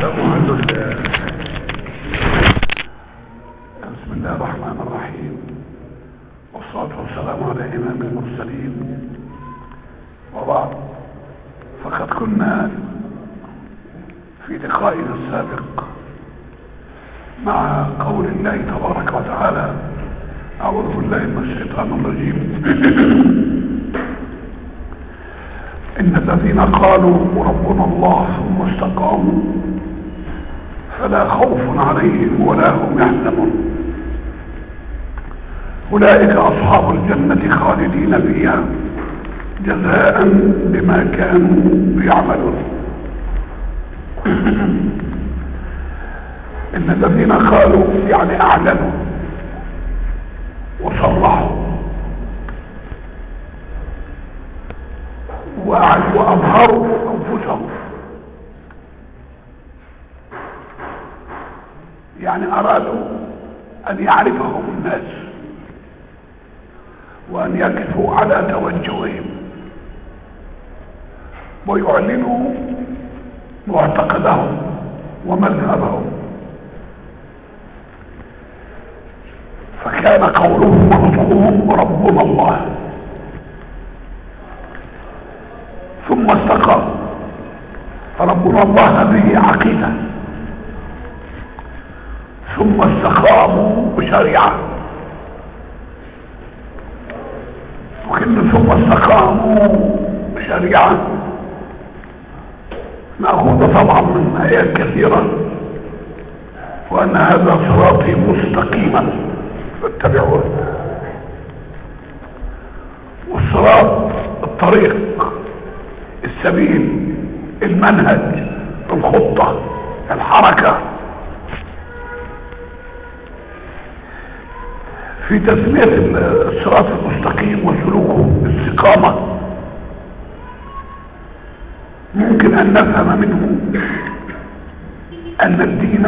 بسم الله الرحمن الرحيم والصلاة والسلام على إمام المرسلين وبعد فقد كنا في لقائنا السابق مع قول الله تبارك وتعالى أعوذ بالله من الشيطان الرجيم إن الذين قالوا ربنا الله ثم استقاموا فلا خوف عليهم ولا هم يحزنون أولئك أصحاب الجنة خالدين فيها جزاء بما كانوا يعملون إن الذين قالوا يعني أعلنوا وصرحوا وأظهروا أنفسهم يعني أرادوا أن يعرفهم الناس وأن يقفوا على توجههم ويعلنوا معتقدهم ومذهبهم فكان قولهم ونطقهم ربنا الله ثم استقام فربنا الله هذه عقيده ثم استقاموا بشريعه وكلمه ثم استقاموا بشريعه ماخوذه طبعا من ايات كثيره وان هذا صراطي مستقيما فاتبعوه والصراط الطريق السبيل المنهج الخطة الحركة في تسمية الصراط المستقيم وسلوكه الاستقامة ممكن ان نفهم منه ان الدين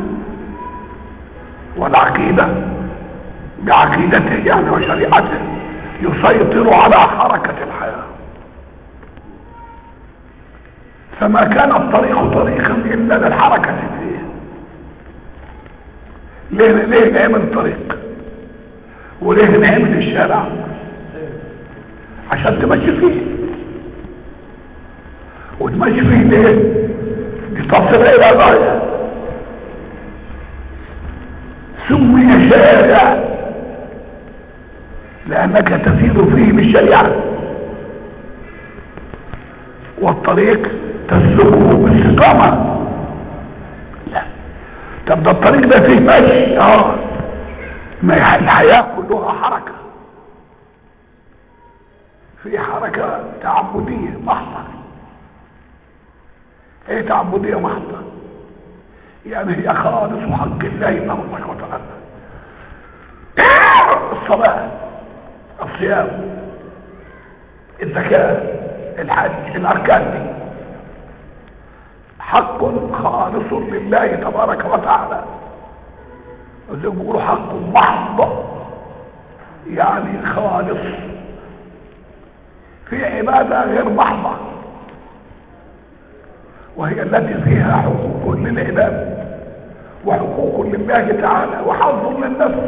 والعقيدة بعقيدته يعني وشريعته يسيطر على حركة الحياة فما كان الطريق طريقا الا للحركة فيه ليه ليه نعمل طريق وليه نعمل الشارع عشان تمشي فيه وتمشي فيه ليه لتصل الى غاية سمي شارع لانك تسير فيه بالشريعة والطريق تسلكه باستقامة لا طب ده الطريق ده فيه مشي اه ما الحياة كلها حركة في حركة تعبدية محضة ايه تعبدية محضة يعني هي خالص حق الله تبارك وتعالى الصلاة الصيام الزكاة الحج الاركان دي حق خالص لله تبارك وتعالى زي ما بيقولوا حق محض يعني خالص في عبادة غير محضة وهي التي فيها حقوق للعباد وحقوق لله تعالى وحظ للنفس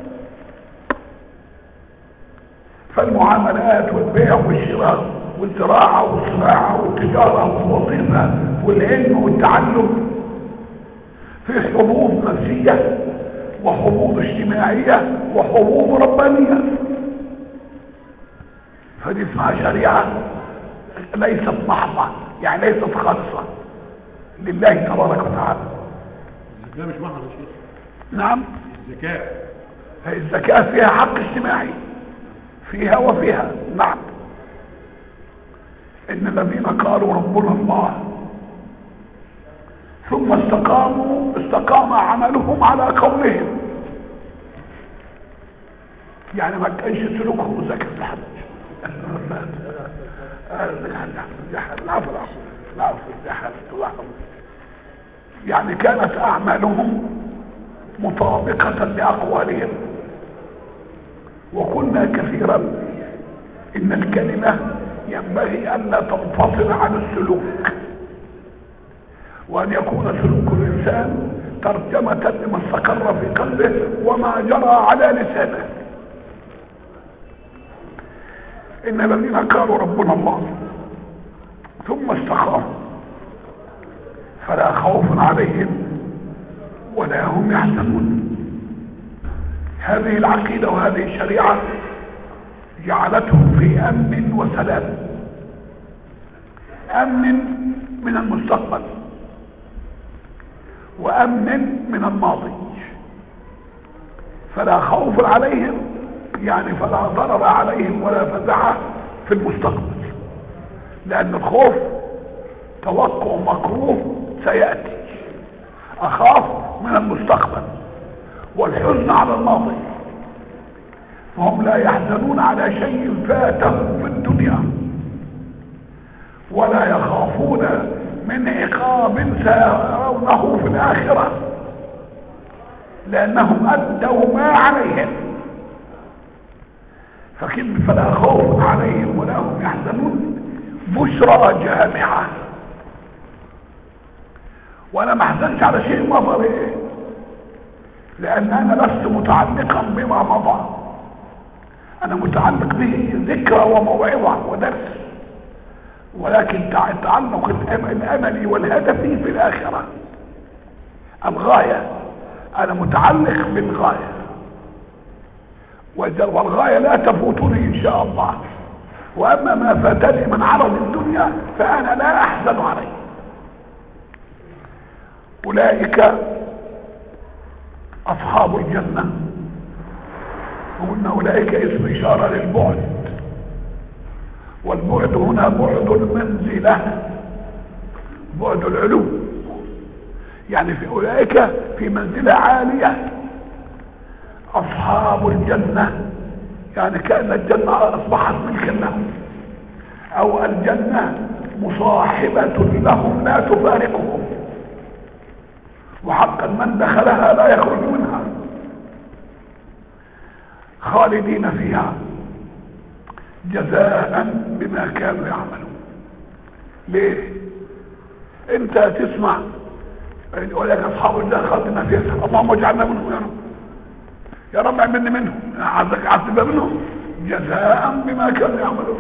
فالمعاملات والبيع والشراء والزراعة والصناعة والتجارة والوظيفة والعلم والتعلم في حظوظ نفسية وحظوظ اجتماعية وحظوظ ربانية فدي اسمها شريعة ليست محضة يعني ليست خاصة لله تبارك وتعالى الزكاة مش محض يا شيخ نعم الزكاة الزكاة فيها حق اجتماعي فيها وفيها نعم ان الذين قالوا ربنا الله ثم استقاموا استقام عملهم على قولهم يعني ما كانش سلوكهم زكاة الحج العفو العفو العفو يعني كانت اعمالهم مطابقة لاقوالهم وقلنا كثيرا ان الكلمة ينبغي الا تنفصل عن السلوك وأن يكون سلوك الإنسان ترجمة لما استقر في قلبه وما جرى على لسانه إن الذين قالوا ربنا الله ثم استقاموا فلا خوف عليهم ولا هم يحزنون هذه العقيدة وهذه الشريعة جعلتهم في أمن وسلام أمن من المستقبل وأمن من الماضي فلا خوف عليهم يعني فلا ضرر عليهم ولا فزعة في المستقبل لأن الخوف توقع مكروه سيأتي أخاف من المستقبل والحزن على الماضي فهم لا يحزنون على شيء فاتهم في الدنيا ولا يخافون من عقاب سيرونه في الآخرة لأنهم أدوا ما عليهم فكلمة فلا خوف عليهم ولا هم يحزنون بشرى جامعة وانا ما احزنش على شيء مضى ليه لان انا لست متعلقا بما مضى انا متعلق به ذكرى وموعظة ودرس ولكن تعلق الامل والهدف في الاخرة الغاية انا متعلق بالغاية والغاية لا تفوتني ان شاء الله واما ما فاتني من عرض الدنيا فانا لا احزن عليه اولئك اصحاب الجنة وقلنا اولئك اسم اشارة للبعد والبعد هنا بعد المنزلة بعد العلو يعني في اولئك في منزلة عالية اصحاب الجنة يعني كأن الجنة اصبحت ملكا لهم او الجنة مصاحبة لهم لا تفارقهم وحقا من دخلها لا يخرج منها خالدين فيها جزاء بما كانوا يعملون ليه انت تسمع يقول لك اصحاب الجنه خالدين فيها اللهم اجعلنا منهم يا رب يا رب اعملني منهم عزك عذب منهم جزاء بما كانوا يعملون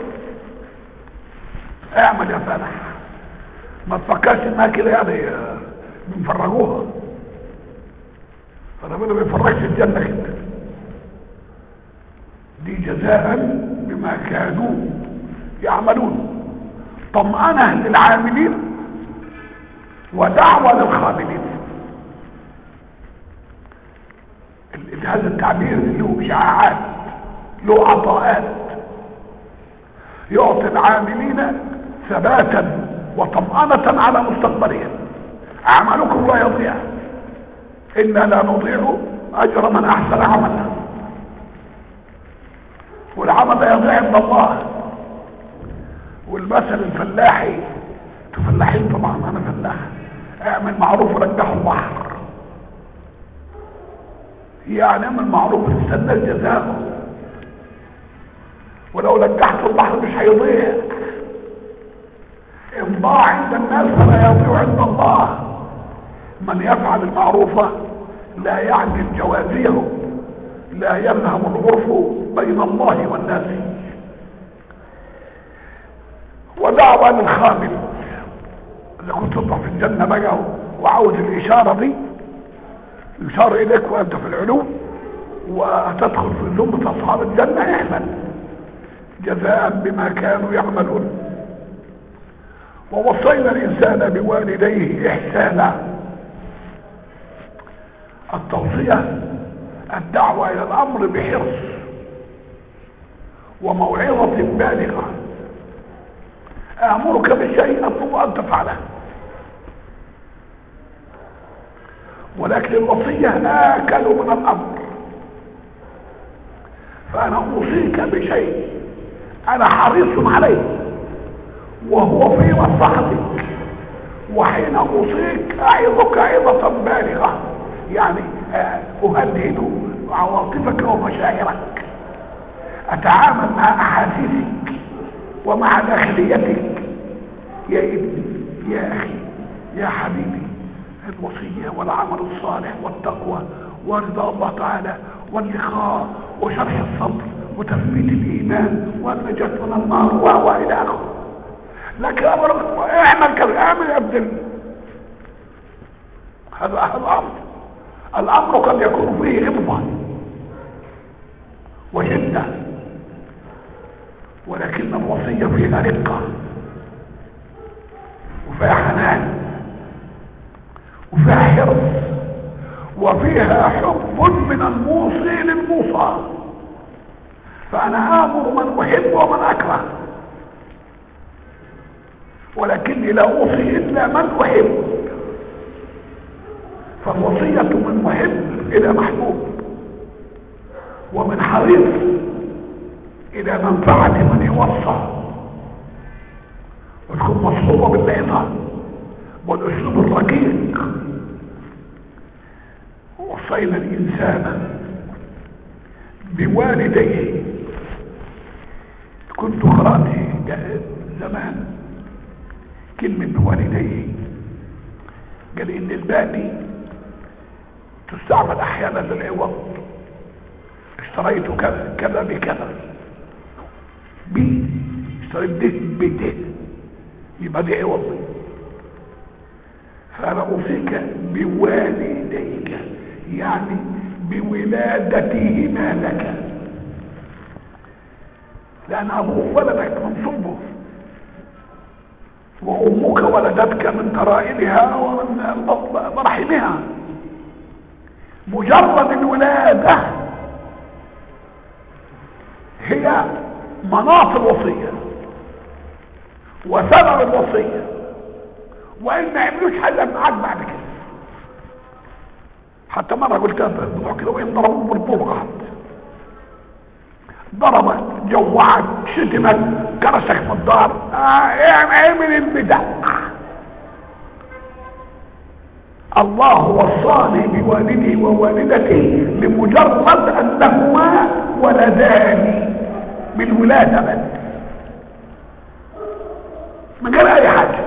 اعمل يا فالح ما تفكرش انها كده يعني بنفرجوها فربنا ما بيفرجش الجنه كده دي جزاء بما كانوا يعملون طمأنة للعاملين ودعوة للخاملين هذا التعبير له شعاعات له عطاءات يعطي العاملين ثباتا وطمأنة على مستقبلهم عملكم لا يضيع إنا لا نضيع أجر من أحسن عملا والعمل لا يضيع عند الله والمثل الفلاحي تفلاحين طبعا أنا فلاح اعمل معروف رجحوا البحر يعني اعمل معروف تستنى الجزاء ولو نجحت البحر مش هيضيع ان ضاع عند الناس فلا يضيع عند الله من يفعل المعروف لا يعجل جوازيه لا يذهب العرف بين الله والناس ودعوة للخامل اذا كنت تطلع في الجنة بقى وعاوز الاشارة دي يشار اليك وانت في العلو وتدخل في زمرة اصحاب الجنة احمل جزاء بما كانوا يعملون ووصينا الانسان بوالديه احسانا التوصية الدعوة الى الامر بحرص وموعظة بالغة امرك بشيء اطلب ان تفعله ولكن الوصية آكل من الأمر فأنا أوصيك بشيء أنا حريص عليه وهو في مصلحتك وحين أوصيك أعظك عظة بالغة يعني أهدد عواطفك ومشاعرك أتعامل مع أحاسيسك ومع داخليتك يا ابني يا أخي يا حبيبي الوصية والعمل الصالح والتقوى ورضا الله تعالى واللقاء وشرح الصدر وتثبيت الإيمان والنجاة من النار و- وإلى آخره لكن أمرك اعمل كذا اعمل يا ابن ال- هذا هذا الأمر الأمر قد يكون فيه غضبة وشدة ولكن الوصية فيها رقة وفيها حنان وفيها حرص وفيها حب من الموصي للموصى فأنا آمر من أحب ومن أكره ولكني لا أوصي إلا من أحب فالوصية من محب إلى محبوب ومن حريص إلى منفعة من يوصى وتكون مصحوبة بالعظة والأسلوب الرقيق وصينا الإنسان بوالديه كنت قرأت زمان كلمة بوالديه قال إن الباء دي تستعمل أحيانا للعوض اشتريت كذا كذا بكذا بي اشتريت ده بده يبقى دي عوض فأنا أوصيك بوالديك يعني بولادتهما لك لأن أبوه ولدك من صلبه وأمك ولدتك من ترائبها ومن مرحمها مجرد الولادة هي مناط الوصية وسبب الوصية وإن ما يعملوش حاجة معاك بعد كده حتى مرة قلت الموضوع كده وإن ضربوه بالطوب غلط ضربك جوعك شتمك كرشك في الدار آه اعمل البدع الله وصاني بوالدي ووالدتي لمجرد انهما ولداني بالولادة بس من غير اي حاجة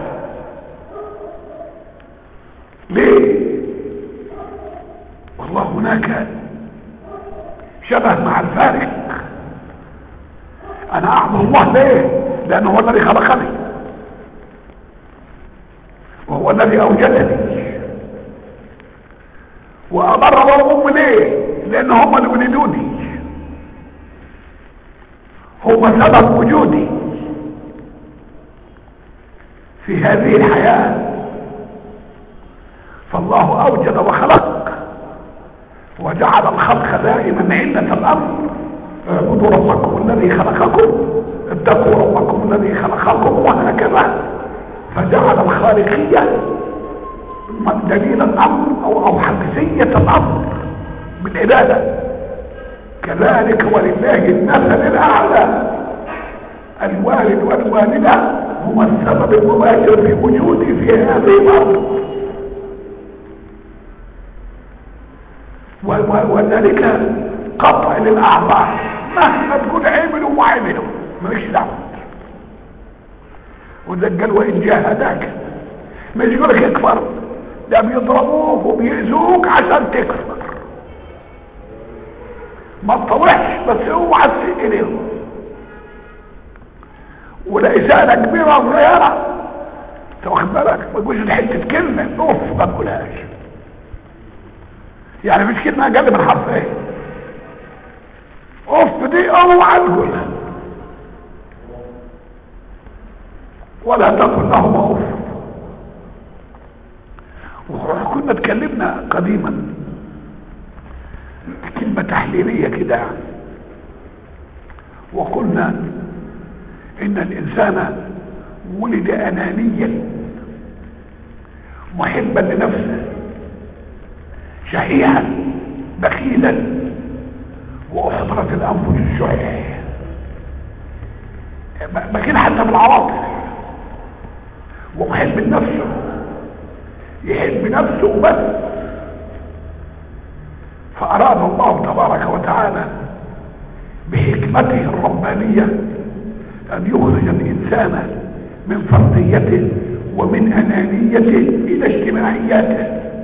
ليه والله هناك شبه مع الفارق انا اعبد الله ليه لانه هو الذي خلقني وهو الذي اوجدني وأمر وأم ليه لأن هم اللي ولدوني هم سبب وجودي في هذه الحياة فالله أوجد وخلق وجعل الخلق دائما علة الأمر اعبدوا ربكم الذي خلقكم اتقوا ربكم الذي خلقكم وهكذا فجعل الخالقية دليل الامر او او حقيقية الامر بالعبادة كذلك ولله المثل الاعلى الوالد والوالدة هما السبب المباشر في وجودي في هذه الارض وذلك قطع للاعضاء مهما تكون عملوا وعملوا مالكش دعوه وده قال وان جاهداك مش يقول لك اكفر ده بيضربوك وبيأذوك عشان تكفر ما تطوعش بس اوعى تسيء اليهم ولا اساءة كبيرة صغيرة انت واخد بالك ما تقولش حتة كلمة اوف ما تقولهاش يعني مش كلمة اقل من حرف ايه اوف دي اوعى تقولها ولا تقل لهم اوف وكنا اتكلمنا قديما كلمة تحليلية كده يعني وقلنا ان الانسان ولد انانيا محبا لنفسه شحيحا بخيلا واحضرت الانفس الشح بخيل حتى بالعواطف ومحب لنفسه يحب نفسه بس فأراد الله تبارك وتعالى بحكمته الربانية أن يخرج الإنسان من فرديته ومن أنانيته إلى اجتماعياته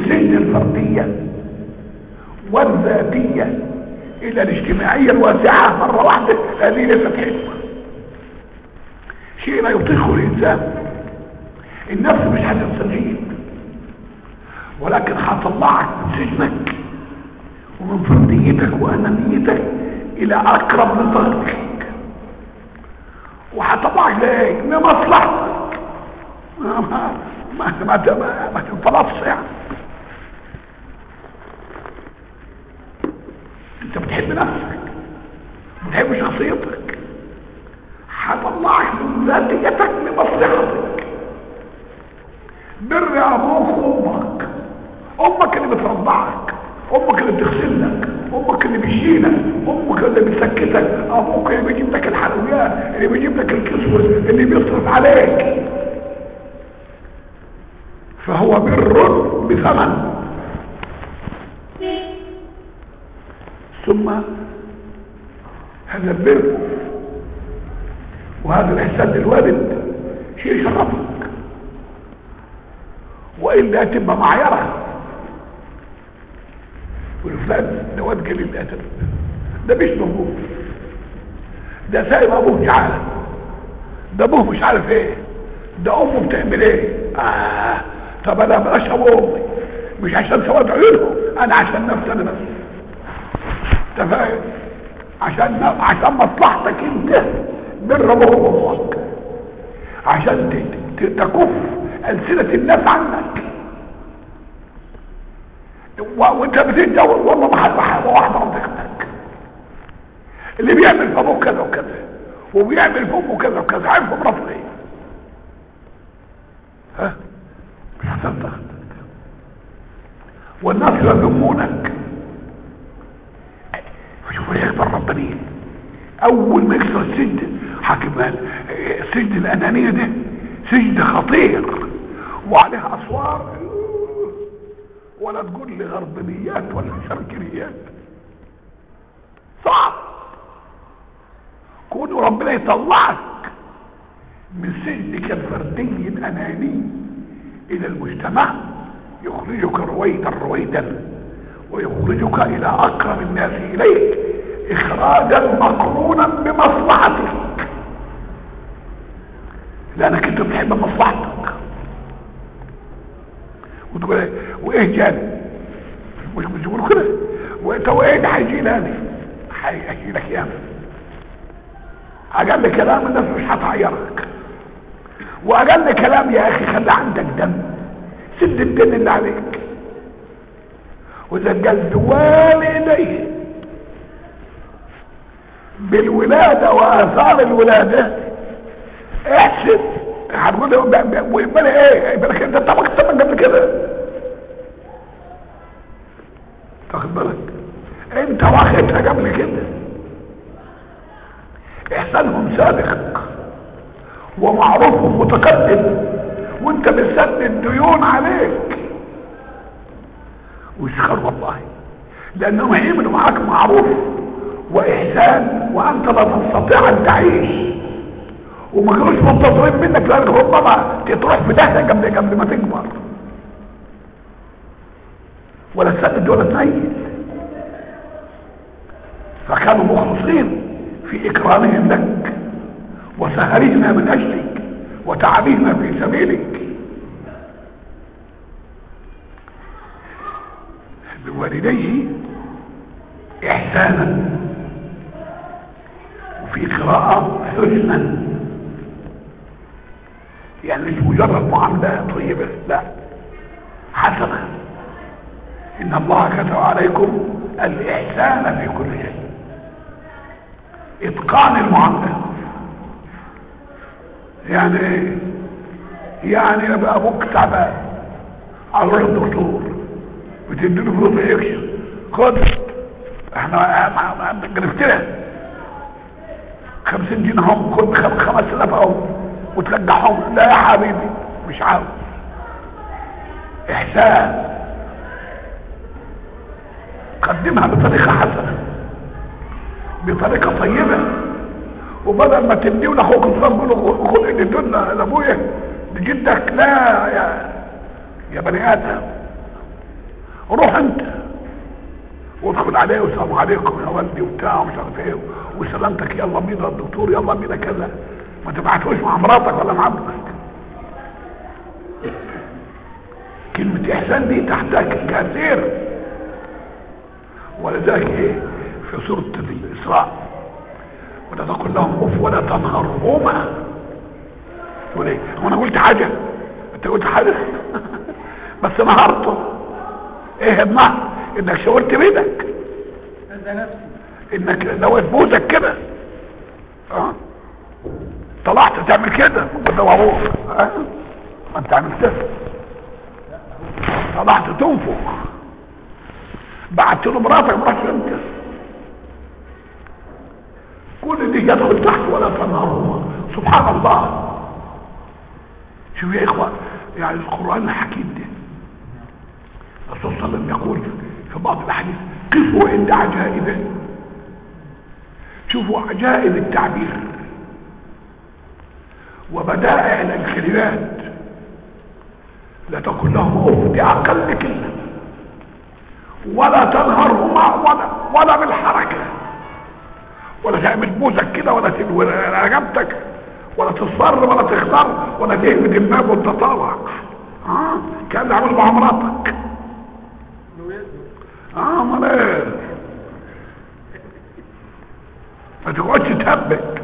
سجن الفردية والذاتية الى الاجتماعية الواسعة مرة واحدة هذه ليست حكمة شيء لا يطيقه الانسان النفس مش هتستجيب ولكن هطلعك من سجنك ومن فرديتك وانانيتك الى اقرب لطاقتك وهطلعك ليه لمصلحتك ما ما ما ما, ما, ما تنفلطش يعني انت بتحب نفسك بتحب شخصيتك هطلعك من ذاتيتك لمصلحتك بر ابوك وامك امك اللي بترضعك امك اللي بتغسلك امك اللي بيشيلك امك اللي بتسكتك ابوك اللي بيجيب لك الحلويات اللي بيجيب لك الكسوة اللي بيصرف عليك فهو بر بثمن ثم هذا البر وهذا الاحسان للوالد شيء يشرفك والا تبقى معيره والفلان ده واد قليل الادب ده مش ابوه ده سايب ابوه جعان ده ابوه مش عارف ايه ده امه بتعمل ايه آه طب انا بلاش ابو امي مش عشان سواد عيونهم انا عشان نفسي انا بس انت فاهم عشان عشان مصلحتك انت بر ابوه وامك عشان ت- ت- تكف السنه الناس عنك و- وانت بتتجوز والله ما حد حاجه واحده منطقتك اللي بيعمل في ابوه كذا وكذا وبيعمل في امه كذا وكذا عارف مراته ايه ها مش هتصدق والناس يذمونك فشوف ايه يكبر ربانيين اول ما يكسر السجن حاكم قال إيه، السجن الانانيه ده سجن خطير وعليها اسوار ولا تقول لي غربليات ولا شرقيات صعب كون ربنا يطلعك من سجنك الفردي الاناني الى المجتمع يخرجك رويدا رويدا ويخرجك الى اقرب الناس اليك اخراجا مقرونا بمصلحتك لانك انت بتحب مصلحتك وتقول ايه وايه جاني مش مش بيقولوا كده وانت وايه ده هيجي لاني هيجي لك ياما اقل كلام الناس مش هتعيرك واقل كلام يا اخي خلي عندك دم سد الدين اللي عليك واذا قال والديه بالولادة واثار الولادة احسب هتقول ويبقى ايه يبقى لك انت طبق الثمن قبل كده تاخد بالك انت واخدها قبل كده احسانهم سابق ومعروفهم متقدم وانت بتسد الديون عليك ويسخر والله لانهم هيعملوا معاك معروف واحسان وانت لا تستطيع ان تعيش وما كانوش منتظرين منك لانك ربما تروح في دهنه قبل قبل ما تكبر ولا تسدد ولا تنيل فكانوا مخلصين في اكرامهم لك وسهرهم من اجلك وتعبهم في سبيلك بوالديه احسانا وفي قراءة حسنا يعني مش مجرد معاملة طيبة لا حسنة ان الله كتب عليكم الاحسان في كل شيء اتقان المعاملة يعني ايه يعني يبقى ابوك تعبان اروح الدكتور بتديله فلوس يكشف خد احنا جرفتنا خمسين جنيه هم خد خم- خمس الاف اهو وترجعهم لا يا حبيبي مش عاوز احسان قدمها بطريقة حسنة بطريقة طيبة وبدل ما تديه لاخوك الصغير تقول له خد ادي لابويا لجدك لا يا يا بني ادم روح انت وادخل عليه وسلام عليكم يا والدي وبتاع ومش عارف ايه وسلامتك يلا بينا الدكتور يلا بينا كذا ما تبعتوش مع مراتك ولا مع ابنك كلمة إحسان دي تحتاج كثير ولذلك إيه في سورة الإسراء ولا تقل لهم أف ولا تنهرهما تقول إيه هو أنا قلت حاجة أنت قلت حاجة بس نهرته إيه النهر إنك شاورت بيدك هذا نفسي إنك دوت بوزك كده أه طلعت تعمل كده وده هو أه؟ ما أنت عملت طلعت تنفخ بعت له مراتك مراتك انت كل دي يدخل تحت ولا تنهرهما سبحان الله شوف يا اخوة يعني القرآن الحكيم ده الرسول صلى الله عليه وسلم يقول في بعض الاحاديث قفوا عند عجائبه شوفوا عجائب التعبير وبدائع الكلمات لا تقل لهم اوف دي اقل كلمه ولا تنهرهما ولا ولا بالحركه ولا تعمل بوزك كده ولا تلوي رقبتك ولا تصفر ولا تخضر ولا تهمد الباب وانت طالع اه كان عامل مع مراتك اه امال ايه ما تقعدش تهبك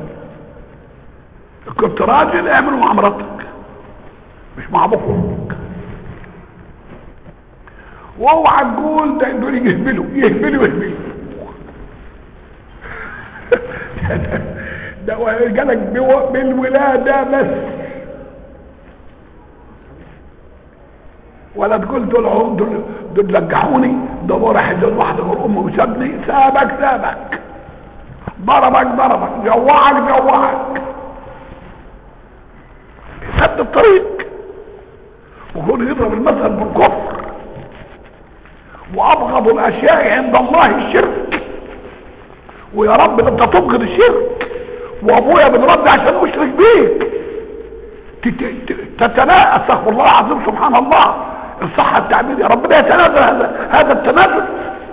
كنت راجل اعمله مع مراتك مش مع ابوك وامك واوعى تقول ده دول يهبلوا يهبلوا يهبلوا ده جالك بو- بالولاده بس ولا تقول دول عم- دول دول لجحوني ده راح يدور واحده من امه وسابني سابك سابك ضربك ضربك جوعك جوعك سد الطريق وهو يضرب المثل بالكفر وابغض الاشياء عند الله الشرك ويا رب ده انت تبغض الشرك وابويا بنرد عشان اشرك بيك تت- ت- تتناقى استغفر الله العظيم سبحان الله الصحة التعبير يا ربنا يتنازل هذا هذا التنازل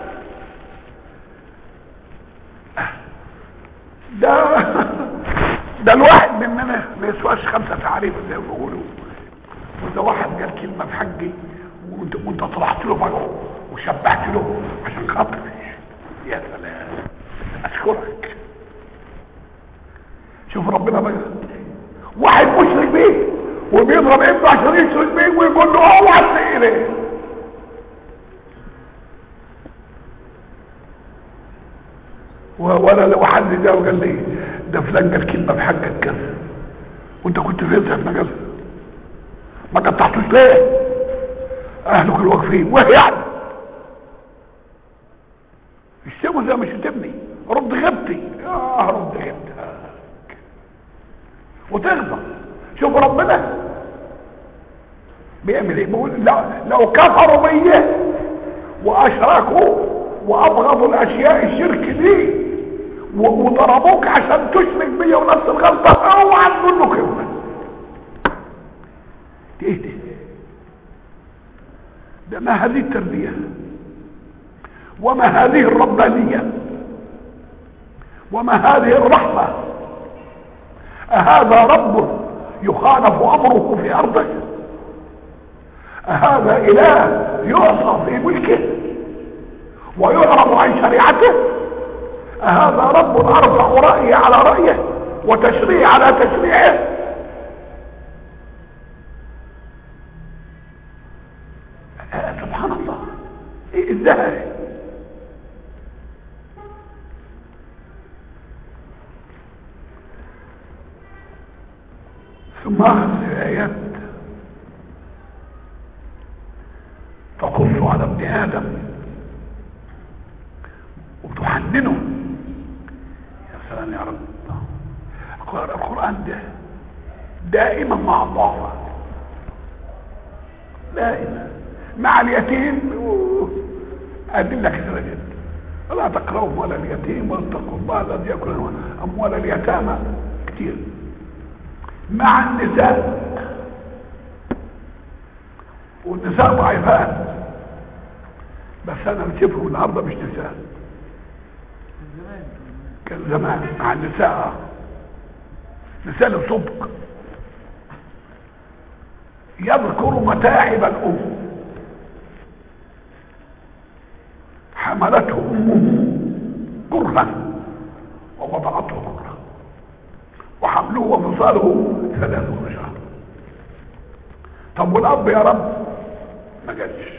ده ده الواحد مننا ما يسواش خمسة تعريف زي ما بيقولوا وده واحد قال كلمة في حقي وانت وانت طلعت له بقى وشبهت له عشان خاطري يا سلام اشكرك شوف ربنا بقى واحد مشرك بيه وبيضرب ابنه عشان يشرك بيه ويقول له اوعى تسيء ليه و- ولا لو حد جاء وقال لي ده فلان قال كلمه في حقك كذا وانت كنت فين ساعه ما قال ما قطعتوش ليه اهلك الواقفين وهي يعني اشتموا زي ما شتمني رد غبتي اه رد غبتك وتغضب شوف ربنا بيعمل ايه بيقول لو, لو كفروا بي واشركوا وابغضوا الاشياء الشرك دي و- وضربوك عشان تشرك بي ونفس الغلطه اوعى تقول له كلمه دي ايه ده ده ما هذه التربيه وما هذه الربانيه وما هذه الرحمه أهذا رب يخالف أمره في أرضه أهذا إله يعصى في ملكه ويعرض عن شريعته أهذا رب أرفع رأيه على رأيه وتشريع على تشريعه آه، سبحان الله إيه ازاي ثم أخذ الآيات تقص على ابن آدم وتحننه يا سلام يا رب القرآن- القرآن ده دائما مع الضعفاء دائما مع اليتيم أوه، أدلة كثيرة جدا ولا تقربوا أموال اليتيم واتقوا الله الذي يأكل أموال اليتامى كتير مع النساء والنساء ضعيفات بس انا بشوفه النهارده مش نساء كان زمان مع النساء نساء الصدق يذكر متاعب الام حملته امه كرها ووضعته كرها وحمله وفصاله ثلاثون شهر طب والاب يا رب ما جاتش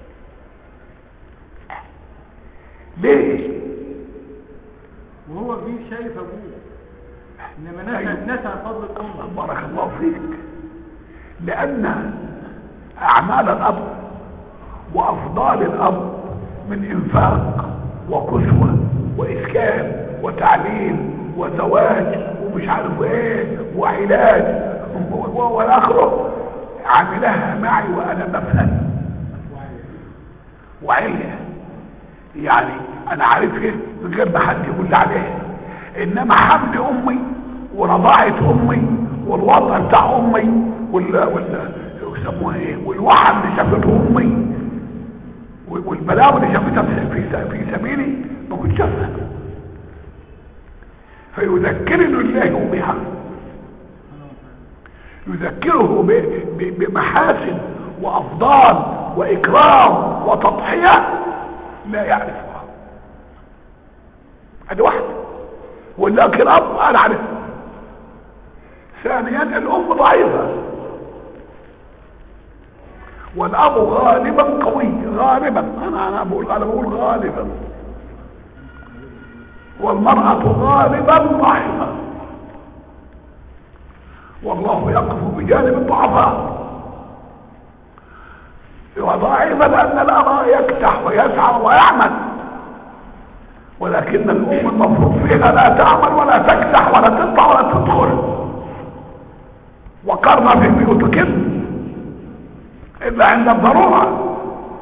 ليه وهو كبير شايف ابوه انما نسى أيوة. نسى فضل الام بارك الله فيك لان اعمال الاب وافضال الاب من انفاق وكسوة واسكان وتعليم وزواج ومش عارف ايه وعلاج و- و- والاخره عملها معي وانا بفهم وعليا يعني انا عارفها من غير ما حد يقول لي عليها انما حمل امي ورضاعة امي والوضع بتاع امي وال وال يسموها ايه والوحم اللي شافته امي وال- والبلاوي اللي شافتها في في في سبيلي ما كنتش افهم فيذكرني الله بها يذكره ب- ب- بمحاسن وافضال واكرام وتضحيه لا يعرفها هذه واحده ولكن اب انا عارفها ثانيا الام ضعيفه والاب غالبا قوي غالبا انا انا بقول انا بقول غالبا والمراه غالبا ضعيفه والله يقف بجانب الضعفاء وضعيفا لان الاب يكتح ويسعى ويعمل ولكن الام المفروض فيها لا تعمل ولا تكتح ولا تطلع ولا تدخل وقرن في بيوتكن الا عند الضروره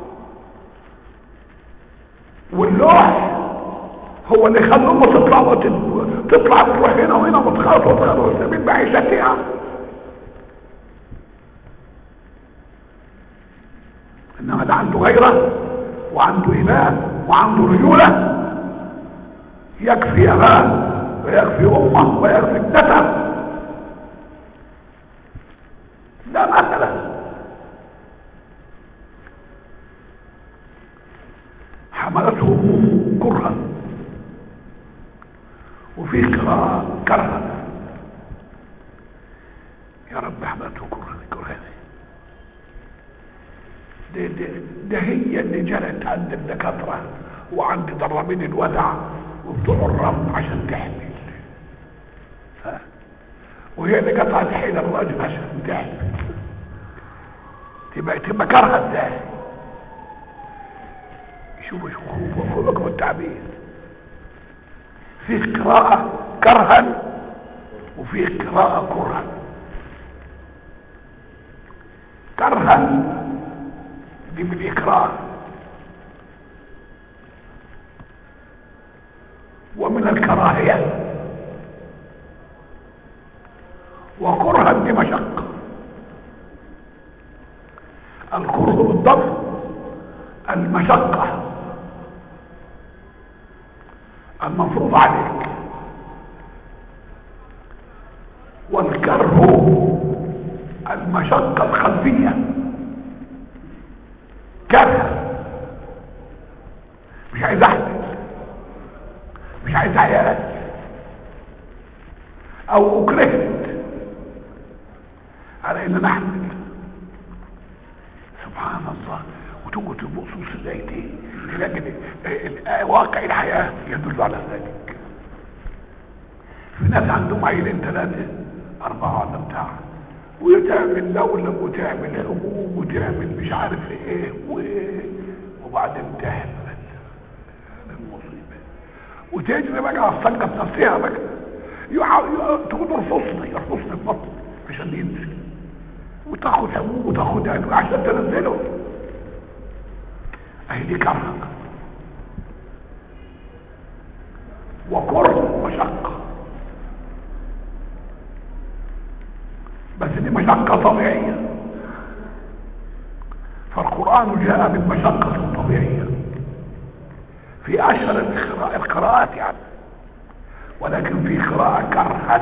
واللوح هو اللي يخلي امه تطلع وت- تطلع وتروح هنا وهنا وتخاف وتخاف وتستفيد بعيشتها انما ده عنده غيره وعنده ايمان وعنده رجوله يكفي اباه ويكفي امه ويكفي ابنته لا مثلا حملته امه كرها وفي قراءة كرها يا رب حملته كرها كرها ده, ده, ده هي اللي جرت عند الدكاترة وعند ضربين الودع وبتوع الرب عشان تحمل ها؟ وهي اللي قطعت حيل الراجل عشان تحمل تبقى تبقى كرهة ازاي شوفوا شوفوا خلقوا التعبير فيه قراءة كرها وفيه قراءة كرها كرها دي بالإكراه ومن الكراهية وكرها دي مشقة الكره بالضبط المشقة المفروض عليك والكره المشقة الخلفية كره مش عايز احمل مش عايز عيال او اكرهت على ان انا احمل سبحان الله وتقعد تبص الايتين تلاقي ال- ال- واقع الحياه يدل على ذلك في ناس عندهم عيلين ثلاثه اربعه ولا بتاع وتعمل لولب وتعمل حبوب وتعمل مش عارف ايه وايه وبعدين تهمل المصيبه وتجري بقى على الصنقه نفسها بقى يقع- يقع- تقول ارفصني ارفصني في بطني عشان ينزل وتاخد حبوب وتاخد ادويه عشان تنزله اهي دي كرهه وكره مشقه بس دي مشقه طبيعيه فالقران جاء بالمشقه الطبيعيه في اشهر القراء- القراءات يعني ولكن في قراءة كرها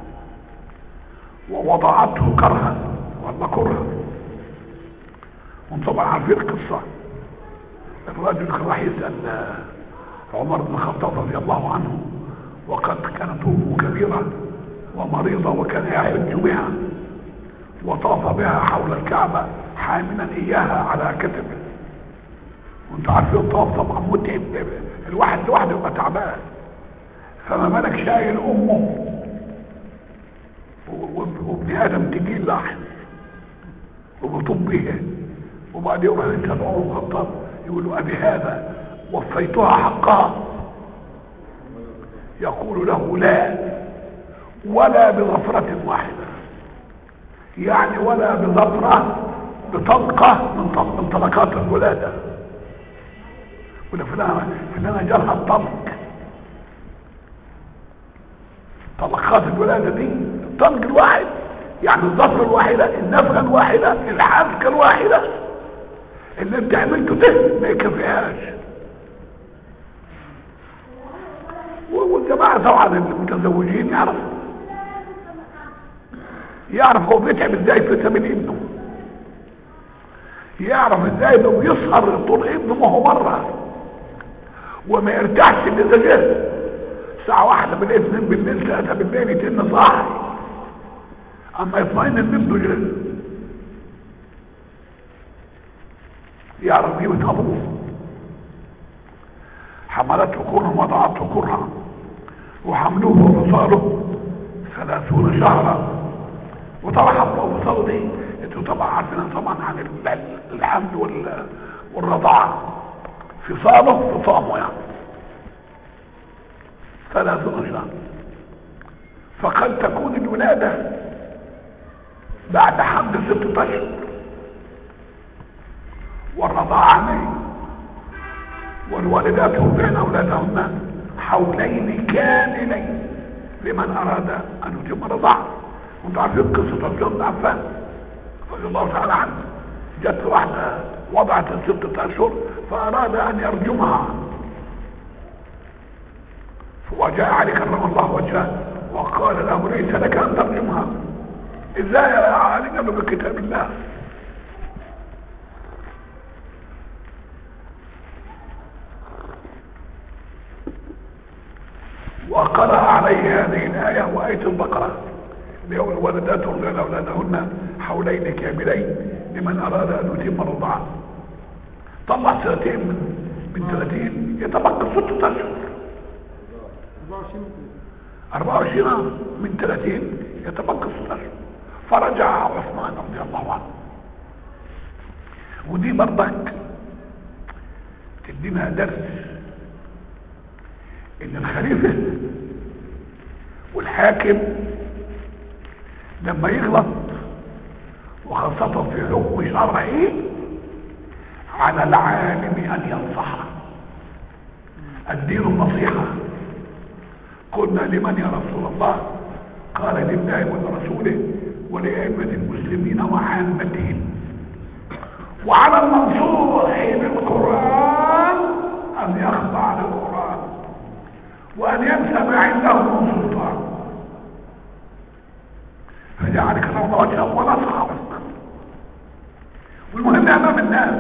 ووضعته كرها ولا كرها وانتم طبعا عارفين القصة الرجل كان راح يسأل آه، عمر بن الخطاب رضي الله عنه وقد كانت امه كبيرة ومريضة وكان يحج بها وطاف بها حول الكعبة حاملا اياها على كتفه وانت عارفين الطواف طبعا متعب الواحد لوحده يبقى تعبان فما بالك شايل امه و- و- وابن ادم تجيل لاحظ وبطب به وبعد يوم يسال عمر بن الخطاب يقول له ابي هذا وفيتها حقها يقول له لا ولا بظفرة واحدة يعني ولا بظفرة بطلقة من طل- من طلقات الولادة ولا فلانة فلانة جالها الطلق طلقات الولادة دي الطلق الواحد يعني الظفرة الواحدة النفخة الواحدة الحبكة الواحدة اللي انت عملته ده ما يكفيهاش و- والجماعة طبعا المتزوجين يعرفوا يعرف هو بيتعب ازاي في سبيل ابنه يعرف ازاي انه بيسهر طول ابنه ما هو بره وما يرتاحش الا اذا جه الساعة واحدة بالليل اثنين بالليل ثلاثة بالليل يتن صاحي اما يطمئن ان ابنه جه يعرف قيمة ابوه حملته كرها وضعته كرها وحملوه وفصاله ثلاثون شهرا وطبعا حمله وفصاله دي انتوا طبعا عارفين طبعا عن ال- الحمل وال- والرضاعة فصاله فصامه يعني ثلاثون شهرا فقد تكون الولادة بعد حمل ستة اشهر والرضاعة عليه والوالدات يرضعن اولادهن حولين كاملين لمن اراد ان يتم الرضاعه وانتم عارفين قصه عثمان بن عفان رضي الله تعالى عنه جت واحده وضعت ستة اشهر فاراد ان يرجمها وجاء علي كرم الله وجهه وقال له ليس لك ان ترجمها ازاي يا علي قال له بكتاب الله وقرأ عليه هذه الآية وآية البقرة ليوم الولدات يرضعن أولادهن حولين كاملين لمن أراد أن يتم الرضاعة طلع سنتين من من 30 يتبقى ستة أشهر 24 ممكن 24 من 30 يتبقى ستة أشهر فرجع عثمان رضي الله عنه ودي برضك تدينا درس ان الخليفة والحاكم لما يغلط وخاصة في حكم شرعي على العالم ان ينصحه الدين النصيحة قلنا لمن يا رسول الله قال لله ولرسوله ولأئمة المسلمين وعامتهم وعلى المنصوح بالقرآن أن يخضع للقرآن وأن ينسى ما عنده من سلطان فجعل كلام وجهه ونصح عثمان والمهم أمام الناس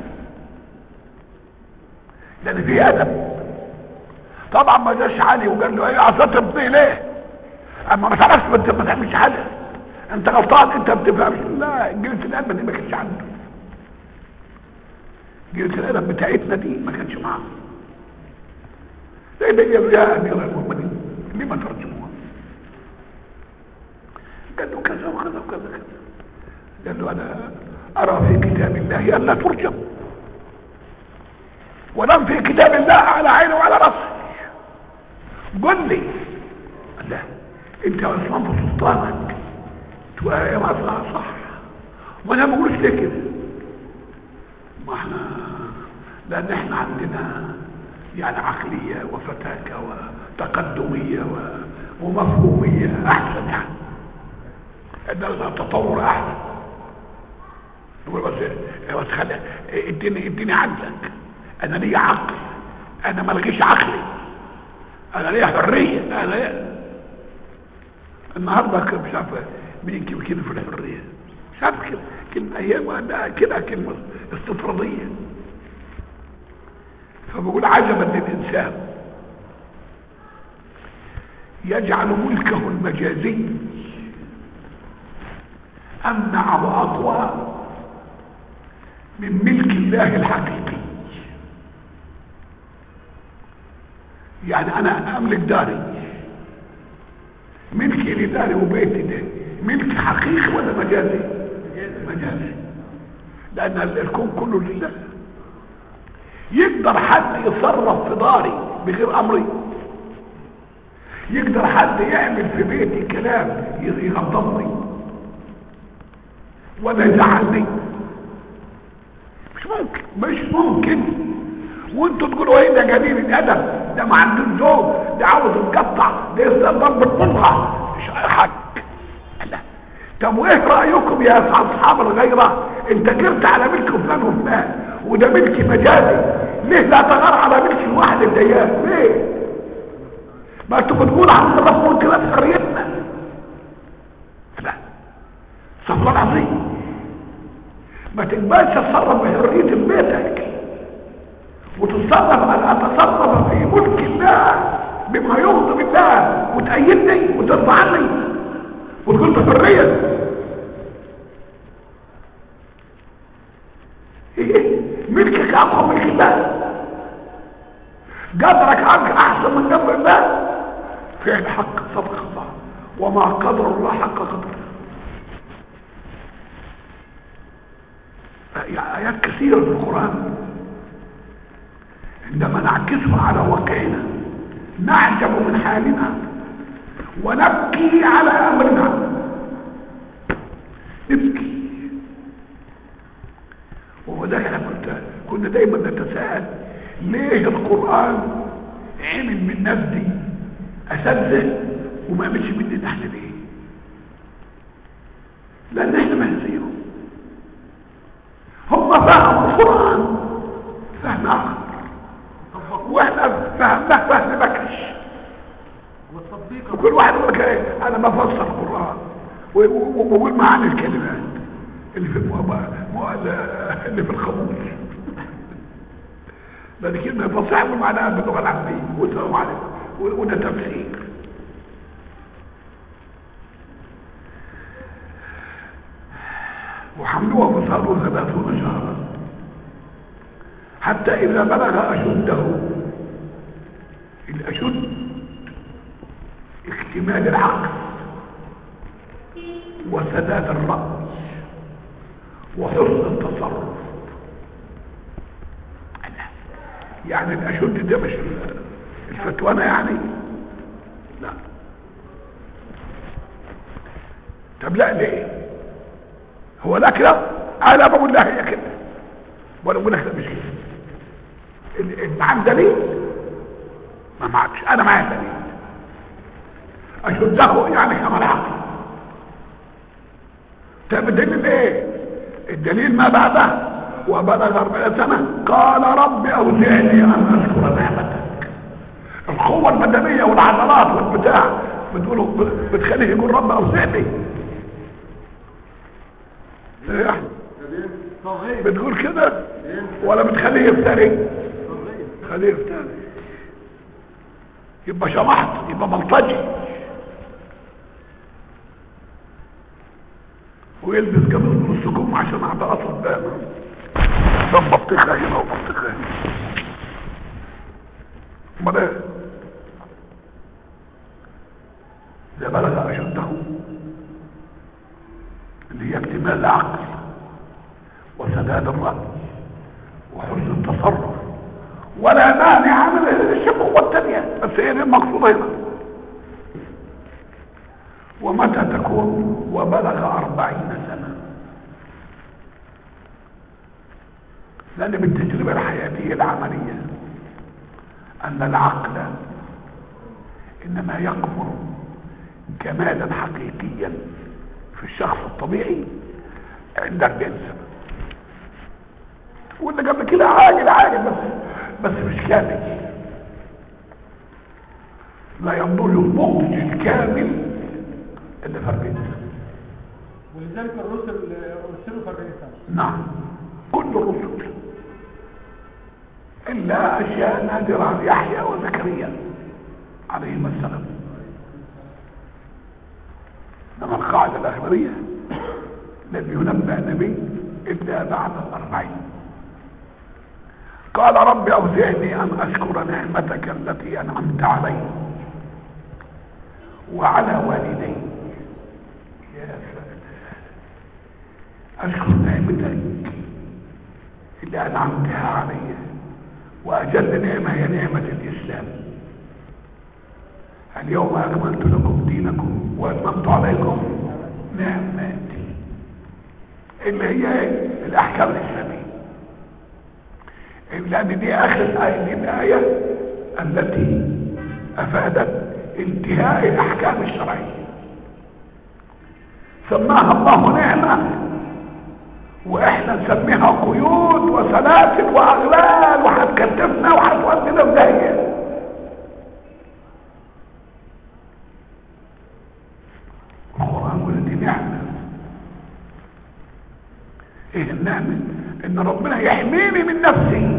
لأن في أدب طبعا ما جاش علي وقال له ايه عصيت ابني ليه اما ما تعرفش ما انت ما تعملش حاجه انت غلطان انت ما بتفهمش لا جيلة الادب دي ما كانش عنده جيلة الادب بتاعتنا دي ما كانش معاه زي ده قال له يا امير المؤمنين لما ترجموها قال له كذا وكذا وكذا كذا قال له انا ارى في كتاب الله الا ترجم ولم في كتاب الله على عيني وعلى راسي قل لي لا انت يا عثمان في سلطانك تقول يا ما صح ما انا ما بقولش ليه كده ما احنا لان احنا عندنا يعني عقلية وفتاكة وتقدمية و... ومفهومية احسن يعني عندنا تطور احسن نقول بس بس خلي اديني اديني عقلك انا ليا عقل انا ملغيش عقلي انا ليا حريه انا ليا النهارده كان مش عارف مين كده كده في الحريه مش عارف كده كلمه ايام وأنا كده كلمه استطراديه فبقول عجبا للانسان يجعل ملكه المجازي امنع واقوى من ملك الله الحقيقي يعني انا املك داري ملكي لداري وبيتي ده ملك حقيقي ولا مجازي مجازي لان الكون كله لله يقدر حد يتصرف في داري بغير امري يقدر حد يعمل في بيتي كلام يغضبني ولا يزعلني مش ممكن مش ممكن وانتوا تقولوا ايه ده جميل الادب ده ما عندوش زوج ده عاوز يتقطع ده يستضرب بالقطعه مش حق لا طب وايه رايكم يا اصحاب الغيره انت جرت على ملك فلان وفلان وده ملك مجازي ليه لا تغار على ملك الواحد الديان ليه ما انتوا بتقول عن الله ملك نفس حريتنا لا استغفر الله العظيم ما تقبلش تتصرف بحريه بيتك وتتصرف ان اتصرف في ملك الله بما يغضب الله وتأيدني وترضى عني وتقول بحريه ايه ملكك اقوى ملك الله قدرك احسن من قدر الله فعل حق صدق الله وما قدر الله حق قدره آيات كثيرة في القرآن عندما نعكسها على واقعنا نعجب من حالنا ونبكي على أمرنا نبكي وهو ده احنا كنت كنا دايما نتساءل ليه القرآن عمل من الناس دي أساتذة وما عملش مننا احنا ليه لأن احنا ما نسيهم هم فهموا القرآن فهم آخر واحنا فهمناه فهم بكش والتطبيق وكل واحد يقول لك ايه انا بفسر القرآن وبقول معاني الكلمات اللي في مو... مو... اللي في الخمول بعد كلمة فصيحة معناها باللغة العربية وتفهم عليه وده تفسير وحملوها فصاروا ثلاثون شهرا حتى إذا بلغ أشده الأشد اكتمال العقل وسداد الرأي وحسن التصرف يعني الأشد ده مش الفتوانة يعني لا طب لا ليه هو لا كده انا بقول لا هي كده ولا بقول لك لا مش كده اللي معاك دليل ما معكش انا معايا دليل اشده يعني كما عقل طب الدليل ايه الدليل ما بعده وبلغ أربعين سنة قال رب أوزعني أن أشكر نعمتك القوة البدنية والعضلات والبتاع بتقوله بتخليه يقول رب أوزعني إيه يا أحمد؟ صغير بتقول كده ولا بتخليه يفتري صغير خليه يفتري يبقى شمحت يبقى بلطجي ويلبس قميص نص كم عشان عضلات قدامه ده بطيخه هنا وبطيخه هنا امال ايه ده بلغ اشده اللي هي اكتمال العقل وسداد الرأي وحسن التصرف ولا مانع من الشبه والتانية بس هي دي المقصودة هنا ومتى تكون وبلغ أربعين سنة لأن بالتجربة الحياتية العملية أن العقل إنما يكبر كمالا حقيقيا في الشخص الطبيعي عند 40 سنة واللي قبل كده عاجل عاجل بس بس مش كامل لا ينضج النضج الكامل الا في 40 سنه ولذلك الرسل ارسلوا في 40 سنه نعم كل الرسل الا اشياء نادره عن يحيى وزكريا عليهما السلام انما القاعده الاخباريه لم ينبأ نبي الا بعد الاربعين قال رب اوزعني ان اشكر نعمتك التي انعمت علي وعلى والدي يا سلام اشكر نعمتك اللي انعمتها علي واجل نعمه هي نعمه الاسلام اليوم اكملت لكم دينكم واتممت عليكم نعمتي اللي هي ايه الاحكام الاسلاميه لان دي اخر ايه دي الايه التي افادت انتهاء الاحكام الشرعيه سماها الله نعمه واحنا نسميها قيود وسلاسل واغلال وهتكتفنا وهتودينا في داهيه القران يقول دي نعمه ايه النعمه ان ربنا يحميني من نفسي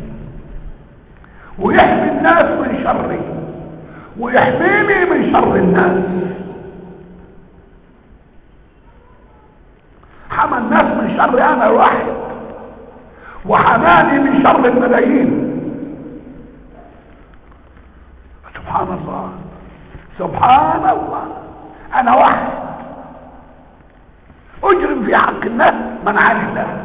ويحمي الناس من شري ويحميني من شر الناس حمى الناس من شر انا واحد وحماني من شر الملايين سبحان الله سبحان الله انا واحد اجرم في حق الناس منعاني الله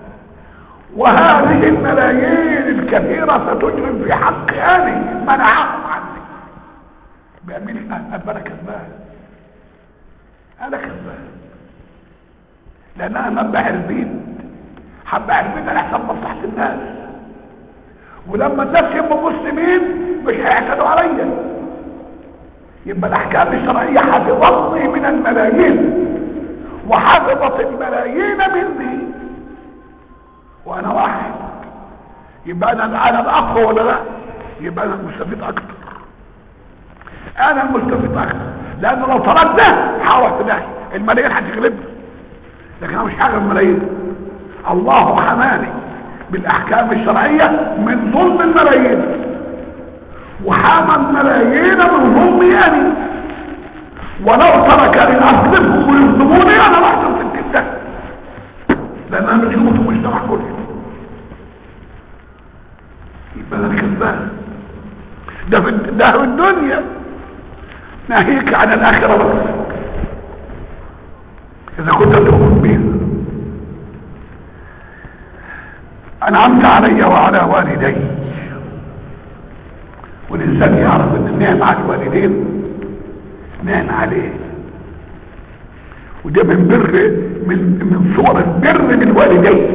وهذه الملايين الكثيرة ستجرم في حق أنا منعهم عني بأمين أنا كذاب أنا كذاب لأن أنا منبع البيت حبع البيت على حساب مصلحة الناس ولما الناس يبقوا مسلمين مش هيعتدوا عليا يبقى الأحكام الشرعية حفظتني من الملايين وحفظت الملايين مني وانا واحد يبقى انا انا الاقوى ولا لا يبقى انا المستفيد اكتر انا المستفيد اكتر لان لو طلبت ده هروح في داهيه الملايين هتغلبني لكن انا مش هغلب الملايين الله حماني بالاحكام الشرعيه من ظلم الملايين وحمى الملايين من ظلمي انا ولو تركني اظلمهم ويظلموني انا رحت في التسع لان انا مش موت المجتمع كله يبقى انا كذاب ده في ده في الدنيا ناهيك عن الاخره بس اذا كنت تؤمن بها انعمت علي وعلى والدي والانسان يعرف ان النعم على الوالدين نعم عليه وده من بر من من صور البر بالوالدين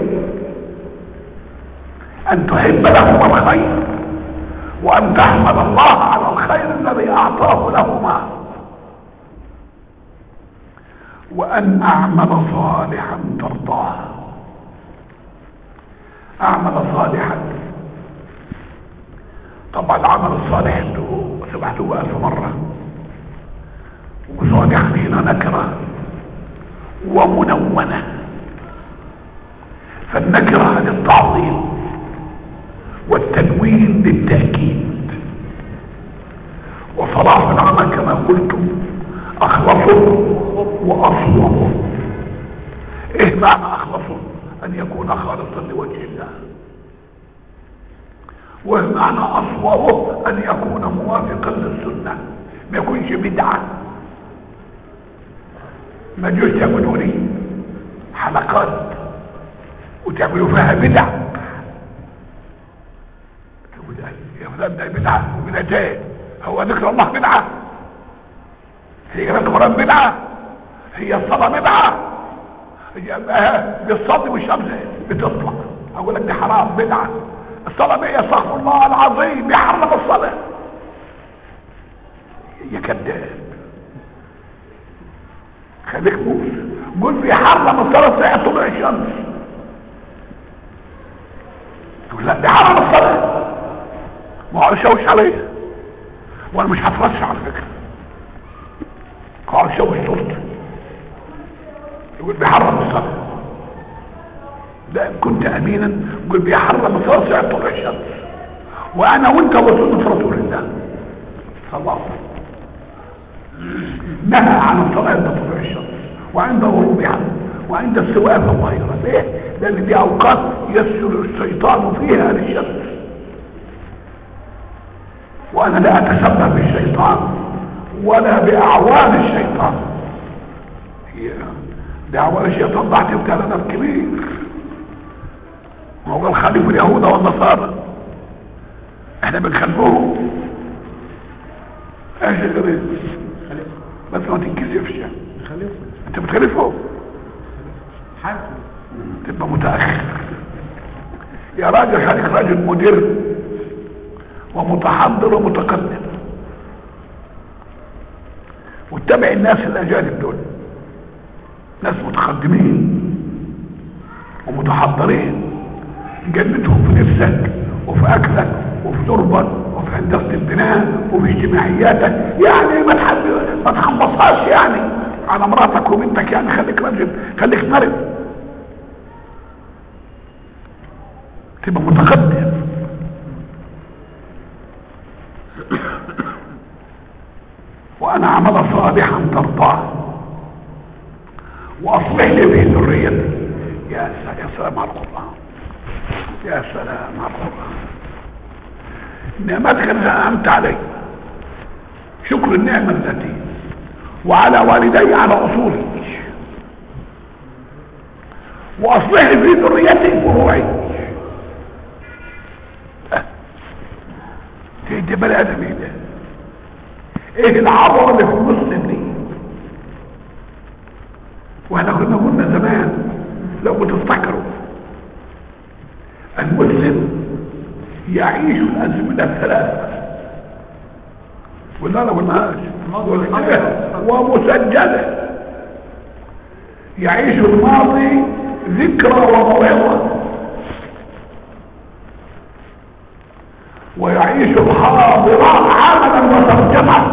ان تحب لهما الخير وان تحمد الله على الخير الذي اعطاه لهما وان اعمل صالحا ترضاه اعمل صالحا طبعا العمل الصالح انتوا سمعتوه الف مره وصالحا هنا نكره ومنونة فالنكرة للتعظيم والتنوين للتأكيد وصلاح العمل كما قلتم أخلصه وأصوبه إيه معنى أخلصه أن يكون خالصا لوجه الله وإيه معنى أصوبه أن يكون موافقا للسنة ما يكونش بدعة ما تجوش تعملوا لي حلقات وتعملوا فيها بدع يا فلان ده بدعة وبدعتين هو ذكر الله بدعة هي قراءة القرآن بدعة هي الصلاة بدعة بالصلاة والشمس بتطلع اقول لك دي حرام بدعة الصلاة بيه استغفر الله العظيم بيحرم الصلاة يا كذاب خليك موسى قول بيحرم الصلاة ساعة طلوع الشمس تقول لا دي حرم الصلاة ما هو شوش عليه وانا مش هترشح على فكره قاعد شوي الشرطه يقول بيحرم الصلاه ده إن كنت امينا يقول بيحرم صلاه طلوع الشمس وانا وانت وسنه رسول الله صلى الله عليه وسلم نهى عن الصلاه عند طلوع الشمس وعند غروبها وعند السواء وغيرها ليه؟ لان دي اوقات يسر الشيطان فيها للشمس وانا لا اتسبب بالشيطان ولا باعوان الشيطان هي باعوان الشيطان ده هتبقى لنا كبير وهو الخليفه اليهود والنصارى احنا بنخلفهم ايش غير بس ما تنكسفش يعني خليفه انت بتخلفهم حاسس تبقى متاخر يا راجل خليك راجل مدير ومتحضر ومتقدم واتبع الناس الاجانب دول ناس متقدمين ومتحضرين جنتهم في نفسك وفي اكلك وفي شربك وفي هندسه البناء وفي اجتماعياتك يعني ما تحب ما تخلصهاش يعني على مراتك وبنتك يعني خليك راجل خليك مرن تبقى متقدم وانا عمل صالحا ترضاه واصلح لي به ذريتي يا سلام يا سلام على القران يا سلام على القران نعمتك التي انعمت علي شكر النعمه التي وعلى والدي على اصولي واصلح لي في ذريتي فروعي انت بني ادم ايه ده ايه العبره اللي في المسلم دي واحنا كنا قلنا زمان لو بتفتكروا المسلم يعيش الازمنه الثلاثه ولا لا قلناهاش ومسجله يعيش الماضي ذكرى وموعظه ويعيش الحاضر عملا وترجمه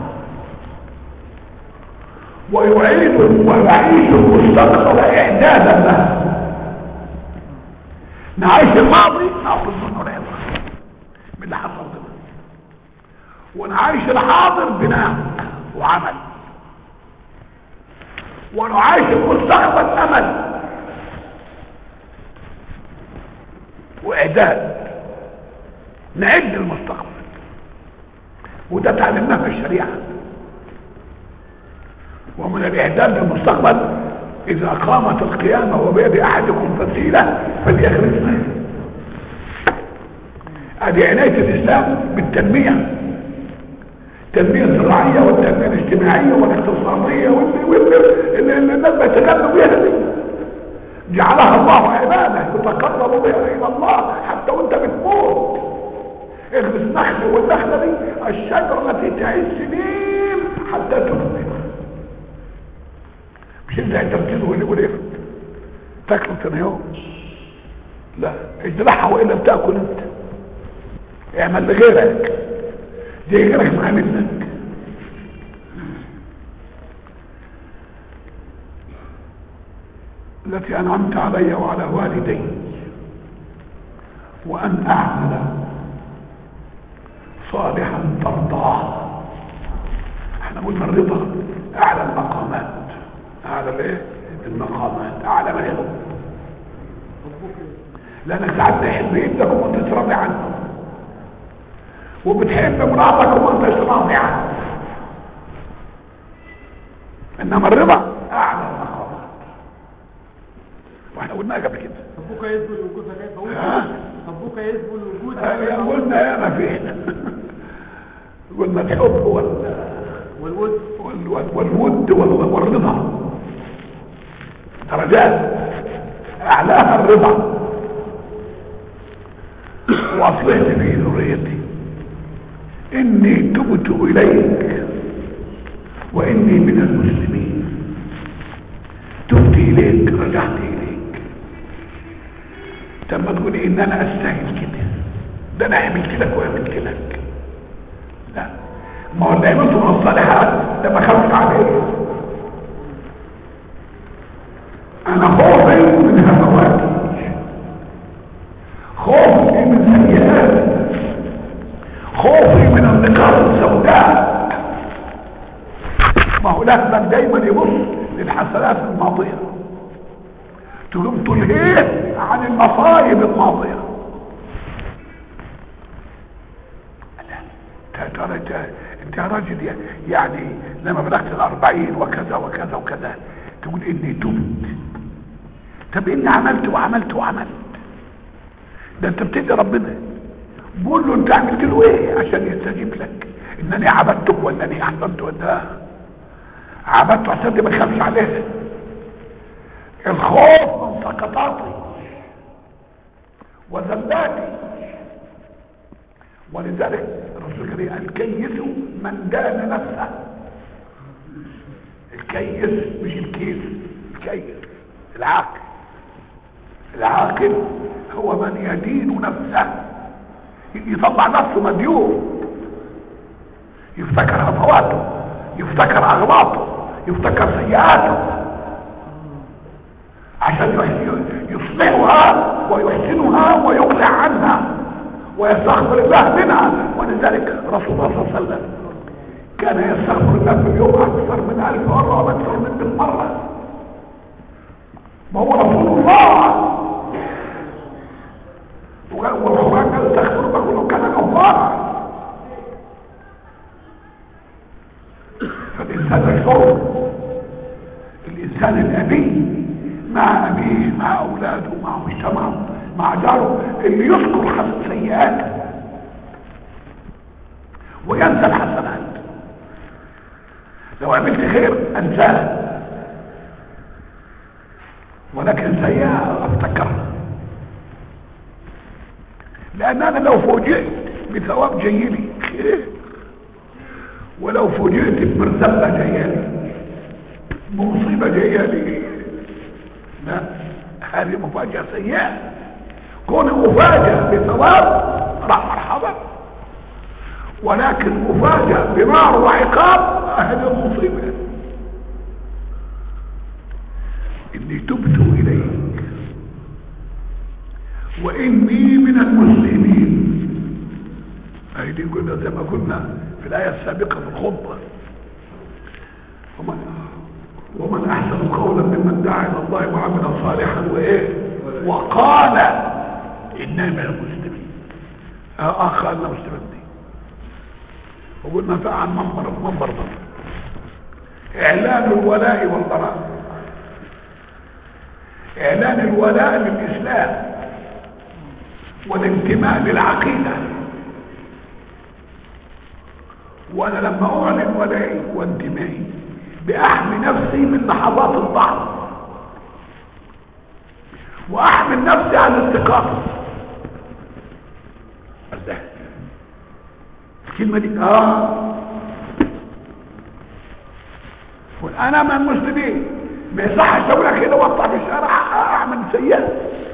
ويعيد ويعيش المستقبل اعدادا له نعيش الماضي ناخذ منه العبره باللي حصل ده ونعيش الحاضر بناء وعمل ونعيش المستقبل امل واعداد نعد المستقبل وده تعلمناه في الشريعه ومن الاعداد للمستقبل اذا قامت القيامه وبيد احدكم فسيله فليخرجها ادي عنايه الاسلام بالتنميه التنميه الزراعيه والتنميه الاجتماعيه والاقتصاديه واللي واللي اللي اللي الناس بيتغنوا بيها دي جعلها الله عباده يتقرب بها الى الله حتى وانت بتموت اغرس نخل والنخله دي الشجره التي تعيش سنين حتى تثمر مش انت تركيزه واللي يقول ايه تاكله ثاني يوم لا اجرحها والا بتاكل انت اعمل لغيرك دي غيرك ما منك التي انعمت علي وعلى والدي وان اعمل صالحا ترضاه احنا قلنا الرضا اعلى المقامات اعلى الايه المقامات اعلى ما يضم لانك ساعات تحب ابنك وانت تراضي عنه وبتحب مراتك وانت تراضي عنه انما الرضا اعلى المقامات واحنا قلناها قبل كده حبك يثبت وجودك كيف هو ها؟ حبك يثبت وجودك آه، قلنا يا ما فينا قلنا الحب وال والود وال- وال- والود وال- والرضا درجات اعلاها الرضا واصلحت في ذريتي اني تبت اليك واني من المسلمين تبت اليك رجعت اليك لما تقولي ان انا استاهل كده ده انا عملت لك وعملت لك لا ما هو اللي عملته من الصالحات ده ما خافش عليه انا خوفي من هفواتي خوفي من سيئات خوفي من النقاط السوداء ما هو لازم دايما يبص للحسنات الماضيه تقوم تلهيه عن المصايب الماضيه ترى انت انت يا راجل يعني لما بلغت الاربعين وكذا وكذا وكذا تقول اني تبت طب اني عملت وعملت وعملت ده انت بتدي ربنا بقول له انت عملت له ايه عشان يستجيب لك انني عبدتك وانني احسنت وانت عبدته عشان دي ما تخافش عليه الخوف من سقطاتي وذلاتي ولذلك الرسول الكريم الكيس من دان نفسه الكيس مش الكيس الكيس العاقل العاقل هو من يدين نفسه يطلع نفسه مديون يفتكر خطواته يفتكر اغلاطه يفتكر سيئاته عشان يصلحها ويحسنها ويقلع عنها ويستغفر الله منها ولذلك رسول الله صلى الله عليه وسلم كان يستغفر الله في اليوم اكثر من الف مره واكثر من مئة مره ما هو رسول الله والقران قال استغفر الله ولو كان غفارا فالانسان يشعر الانسان الابي مع ابيه مع اولاده مع مجتمعه مع جاره اللي يذكر حسن سيئاته وينسى الحسنات لو عملت خير انساه ولكن سيئة افتكرها لان انا لو فوجئت بثواب جاي لي خير ولو فوجئت بمرتبة جايه لي بمصيبة جايه لي لا هذه مفاجأة سيئة كون مفاجأة بثواب راح مرحبا ولكن مفاجأة بنار وعقاب هذه المصيبة اني تبت اليك واني من المسلمين اي دي قلنا زي ما قلنا في الايه السابقه في الخطبه ومن ومن احسن قولا ممن دعا الى الله وعمل صالحا وايه وقال اننا من المسلمين اخ قالنا مسلمين دي وقلنا فعل عن منبر منبر ده اعلان الولاء والبراء اعلان الولاء للاسلام والانتماء للعقيده وانا لما اعلن ولائي وانتمائي باحمي نفسي من لحظات الضعف واحمي نفسي عن الاستقامه ده الكلمه دي اه وانا من المسلمين ما يصحش اقول لك كده واطلع في الشارع اعمل سيئه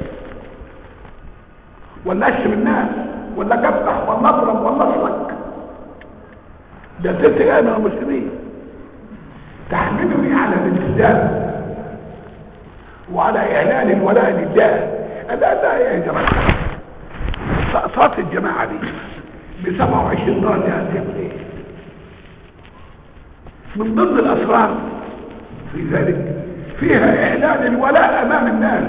ولا اشتم الناس ولا افتح ولا اضرب ولا اصلك ده ست جاي من المسلمين تحملني على الالتزام وعلى اعلان الولاء لله لا لا يا جماعه صلاه الجماعه دي ب 27 درجه هتعمل ايه من ضمن الاسرار في ذلك فيها اعلان الولاء امام الناس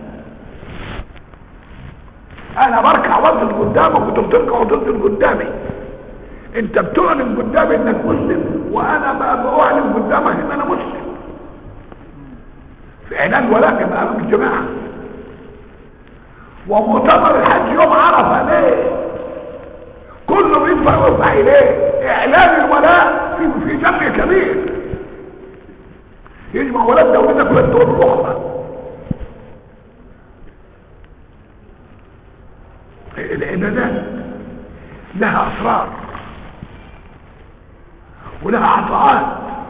انا بركع وانزل قدامك وانت بتركع وتنزل قدامي انت بتعلن قدامي انك مسلم وانا بقى بعلن قدامك ان انا مسلم في اعلان الولاء امام الجماعه ومؤتمر الحج يوم عرفه ليه كله بيدفع ويدفع اليه اعلان الولاء في في جمع كبير يجمع ولاد دولتك والدول الاخرى العبادات لها اسرار ولها عطاءات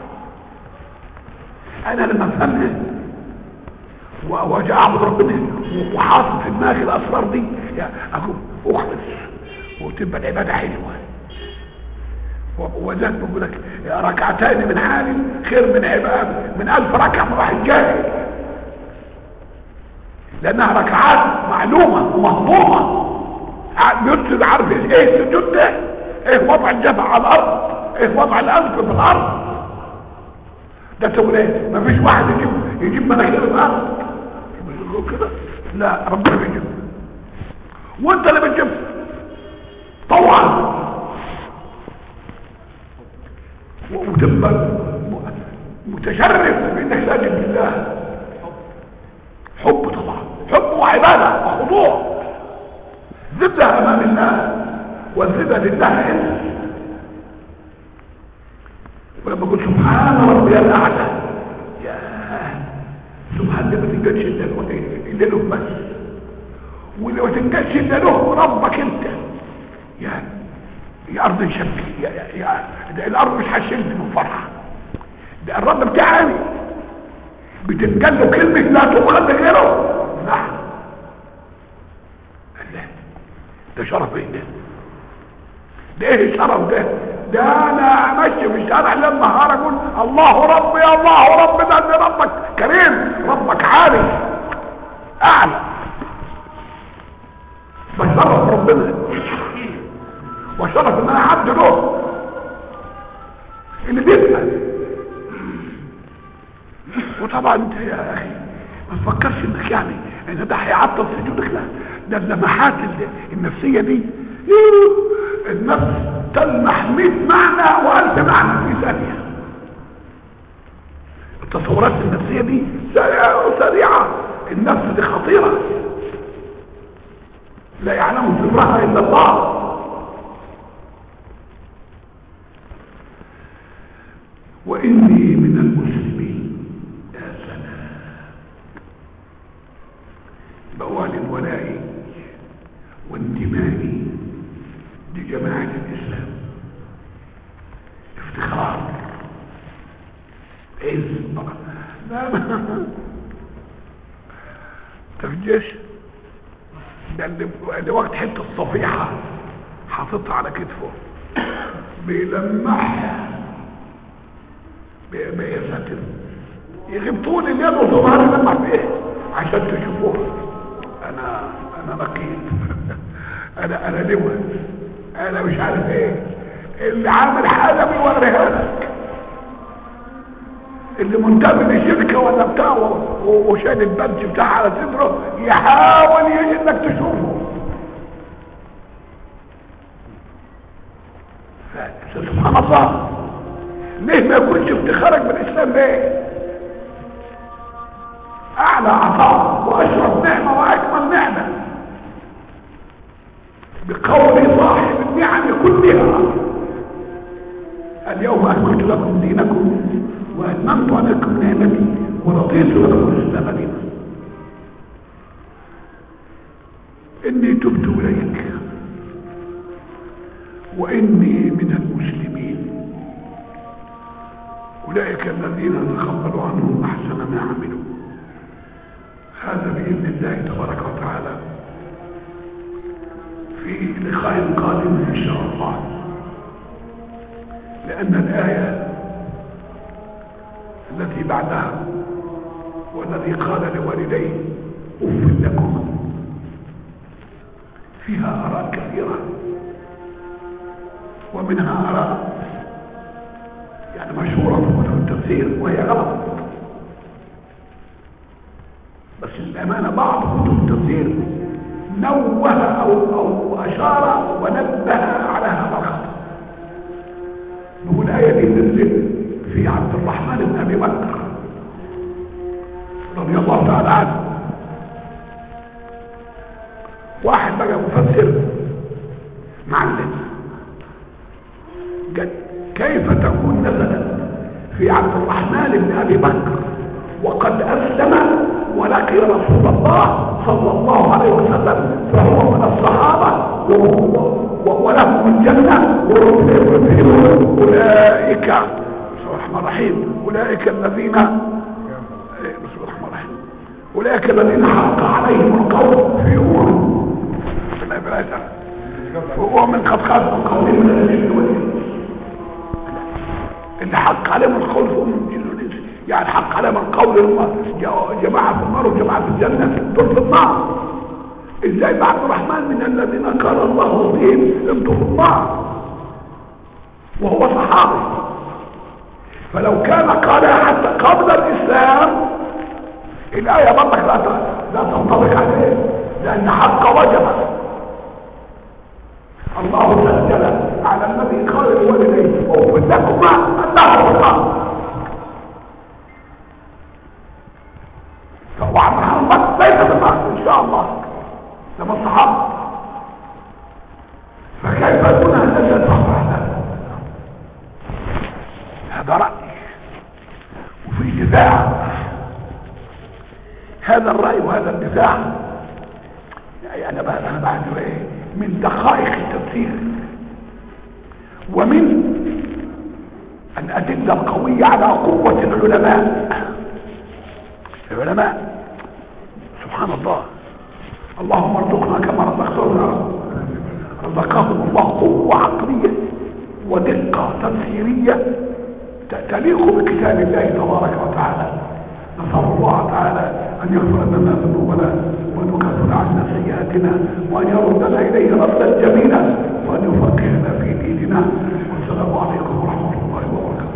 انا لما افهمها واجي اعبد ربنا وحاطط في دماغي الاسرار دي اكون اخلص وتبقى العباده حلوه وذلك بيقول لك ركعتين من حال خير من عباد من ألف ركعة من واحد جاهل لأنها ركعات معلومة ومهضومة بيسجد عارف ايه السجود ده ايه وضع الجبهة على الأرض ايه وضع الأنف في الأرض ده تولاد مفيش واحد يجيب يجيب مناخير الأرض كده لا ربنا بيجيب وانت اللي بتجيب طبعا وتبقى متشرف بانك ساجد لله حب طبعا حب وعباده وخضوع ذله امام الله والذله لله انت ولما قلت سبحان ربي الاعلى يا سبحان ده ما تنجدش الا له الا له بس ولو تنجدش الا له ربك انت يعني يا ارض شبكي يا يا يا ده الارض مش هتشد من فرحه ده الرب بتاعي بتنجل له كلمه لا تؤخذ غيره نعم الله ده شرف ايه ده ده ايه الشرف ده ده انا امشي في الشارع ليل نهار اقول الله ربي الله ربي ده ان ربك كريم ربك عالي اعلى بشرف ربنا وشرف ان انا عبد له اللي بيسأل وطبعا انت يا اخي ما تفكرش انك يعني ان ده هيعطل سجودك لا ده اللمحات النفسيه دي النفس تلمح 100 معنى والف معنى في ثانيه التصورات النفسيه دي سريعه وسريعه النفس دي خطيره لا يعلم سرها الا الله وإني من المسلمين يا سلام بوال الولاء وانتمائي لجماعة الإسلام افتخار عز لا ما تفجش ده اللي اللي وقت حته الصفيحه حاططها على كتفه بيلمعها يا ساتر يغيب طول الليل وظهر لما فيه عشان تشوفوه انا انا نقيت انا انا لواء انا مش عارف ايه اللي عامل حاجه بيوريها لك اللي منتمي لشركه ولا بتاع وشايل البنج بتاعها على صدره يحاول يجي انك تشوفه سبحان الله ليه ما يكونش افتخارك بالاسلام ليه اعلى عطاء واشرف نعمه واكمل نعمه بقول صاحب النعم كلها اليوم اكملت لكم دينكم واتممت عليكم نعمتي ورضيت لكم الاسلام دينا اني تبت اليك واني من المسلمين أولئك الذين نتقبل عنهم أحسن ما عملوا هذا بإذن الله تبارك وتعالى في لقاء قادم إن شاء الله لأن الآية التي بعدها والذي قال لوالديه أف لكم فيها آراء كثيرة ومنها آراء يعني مشهورة في كتب التفسير وهي غلط بس الأمانة بعض كتب التفسير نوه أو, أو أشار ونبه على هذا الخطأ نقول الآية دي نزلت في عبد الرحمن بن أبي بكر رضي الله تعالى عنه واحد بقى مفسر معلم قال كيف تكون نزلت في عبد الرحمن بن ابي بكر وقد اسلم ولقي رسول الله صلى الله عليه وسلم فهو من الصحابه ولهم الجنه وهم اولئك بسم الله الرحمن الرحيم اولئك الذين بسم الله الرحمن الرحيم اولئك الذين حق عليهم القول في امور وهو من قد خاف من قولهم من الجن والانس ازاي ده عبد الرحمن من الذين قال الله فيهم ابدوا الله وهو صحابي فلو كان قالها حتى قبل الاسلام الايه برضك لا ت- لا تنطبق عليه لان حق وجب الله سجل على الذي قال لوالديه اغفر لكما انه الله وعبد الرحمن ليس بالله ان شاء الله لما الصحابه فكيف يكون هذا الذي هذا رأي وفي نزاع هذا الرأي وهذا النزاع يعني أنا بقى أنا بعد إيه من دقائق التفسير ومن الأدلة القوية على قوة العلماء العلماء سبحان الله اللهم ارزقنا كما رزقتنا رزقهم الله قوة عقلية ودقة تفسيرية تليق بكتاب الله تبارك وتعالى نسأل الله تعالى أن يغفر لنا ذنوبنا وأن يكفر عنا سيئاتنا وأن يردنا إليه ردا جميلا وأن يفقهنا في ديننا والسلام عليكم ورحمة الله وبركاته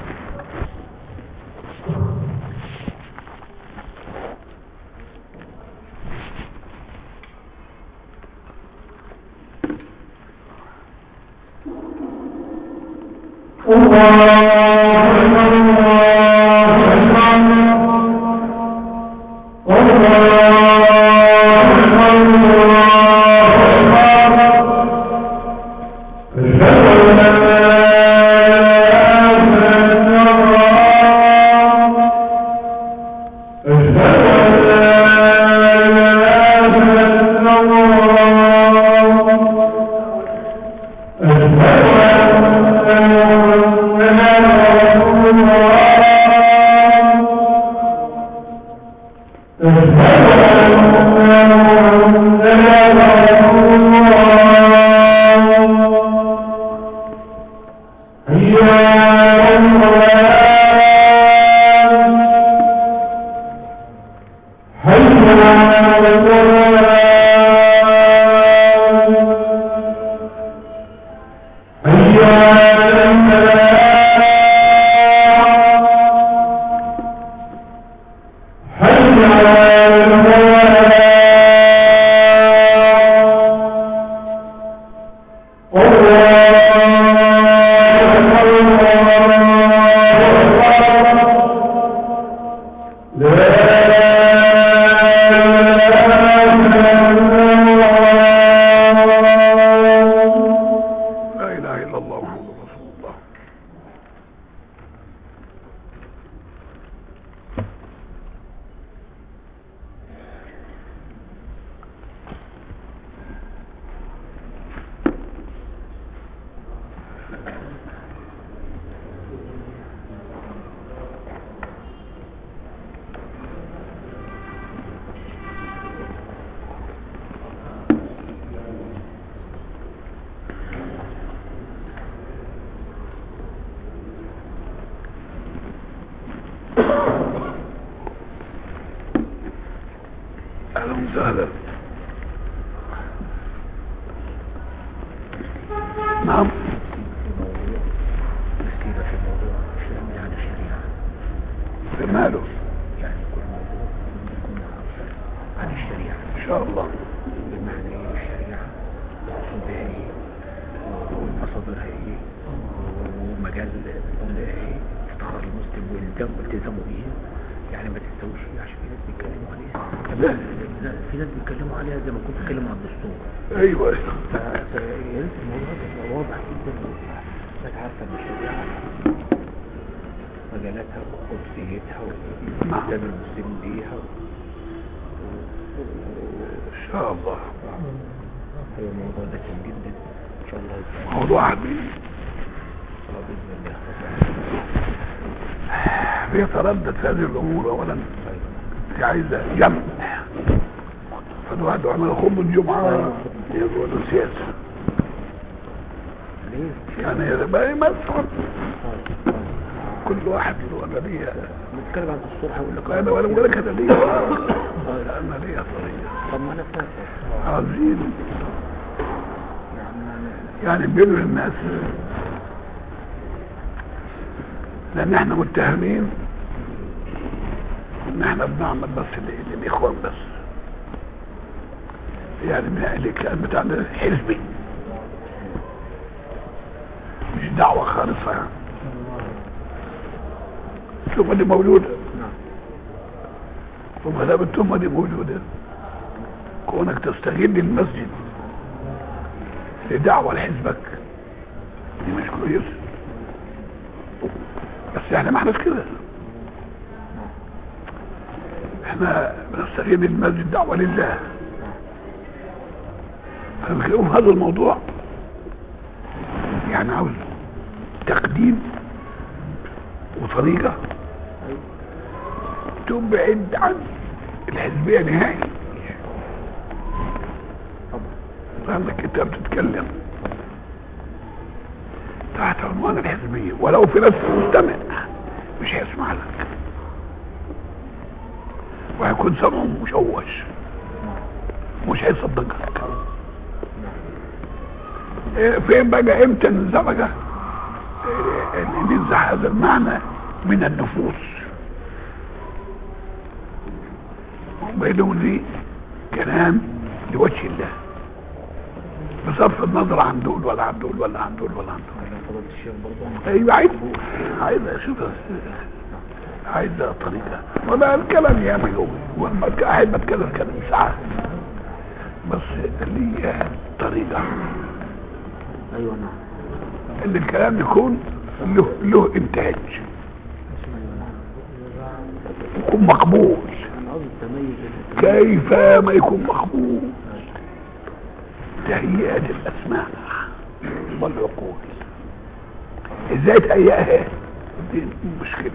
لا إله إلا الله محمد رسول الله أهلا وسهلا نعم تسكيبة في الموضوع الإسلامي عن الشريعة في ماله يعني كل موضوع يكون عن الشريعة إن شاء الله بمعنى إيه الشريعة المقصود بها إيه ومصادرها إيه ومجال إيه افتخار المسلم والتزام والتزامه بيها يعني ما تستويش فيه عشان في ناس بيتكلموا عليها لا. لا في ناس بيتكلموا عليها زي ما كنت بتكلم عن الدستور أيوة ف- فيا ريت الموضوع ده يبقى واضح جدا الناس عارفه ان الشريعه مجالاتها وقدسيتها والتزام المسلمين بيها إن شاء الله هو موضوع دسم جدا ان شاء الله يبقى موضوع عديد آه باذن الله بيتردد في هذه الأمور أولا طيب. دي عايزة جمع فالواحد عمل خطب الجمعة يقول سياسة ليه؟ يعني يبقى مثلا طيب. طيب. كل واحد له انا ليا نتكلم عن الدستور هقول لك انا ولا بقول لك انا ليا انا ليا طريقه طب ما انا فاكر عايزين يعني يعني بيقولوا للناس لان احنا متهمين ان احنا بنعمل بس ل- للاخوان بس يعني من الكلام بتاعنا حزبي مش دعوة خالصة يعني التهمة دي موجودة نعم وما دام التهمة دي موجودة كونك تستغل المسجد لدعوة لحزبك دي مش كويسة بس احنا ما احناش كده احنا بنستغل المسجد دعوة لله فبنتكلم في هذا الموضوع يعني عاوز تقديم وطريقة تبعد عن الحزبية نهائي عندك انت بتتكلم تحت عنوان الحزبية ولو في نفس المستمع مش هيسمع لك وهيكون سمعه مشوش مش هيصدقك إيه، فين بقى امتى ننزع بقى إيه، ننزع هذا المعنى من النفوس بينهم دي كلام لوجه الله بصرف النظر عن دول ولا عن دول ولا عن دول ولا عن دول انا فضلت الشيخ برضه ايوه عايز عايز اشوف عايز طريقه ولا الكلام يا مجوي واما احب اتكلم كلام ساعات بس لي طريقه ايوه نعم ان الكلام يكون له له انتاج يكون مقبول انا قصدي التميز كيف ما يكون مقبول تهيئة الأسماع والعقول ازاي تهيئها دي مشكلة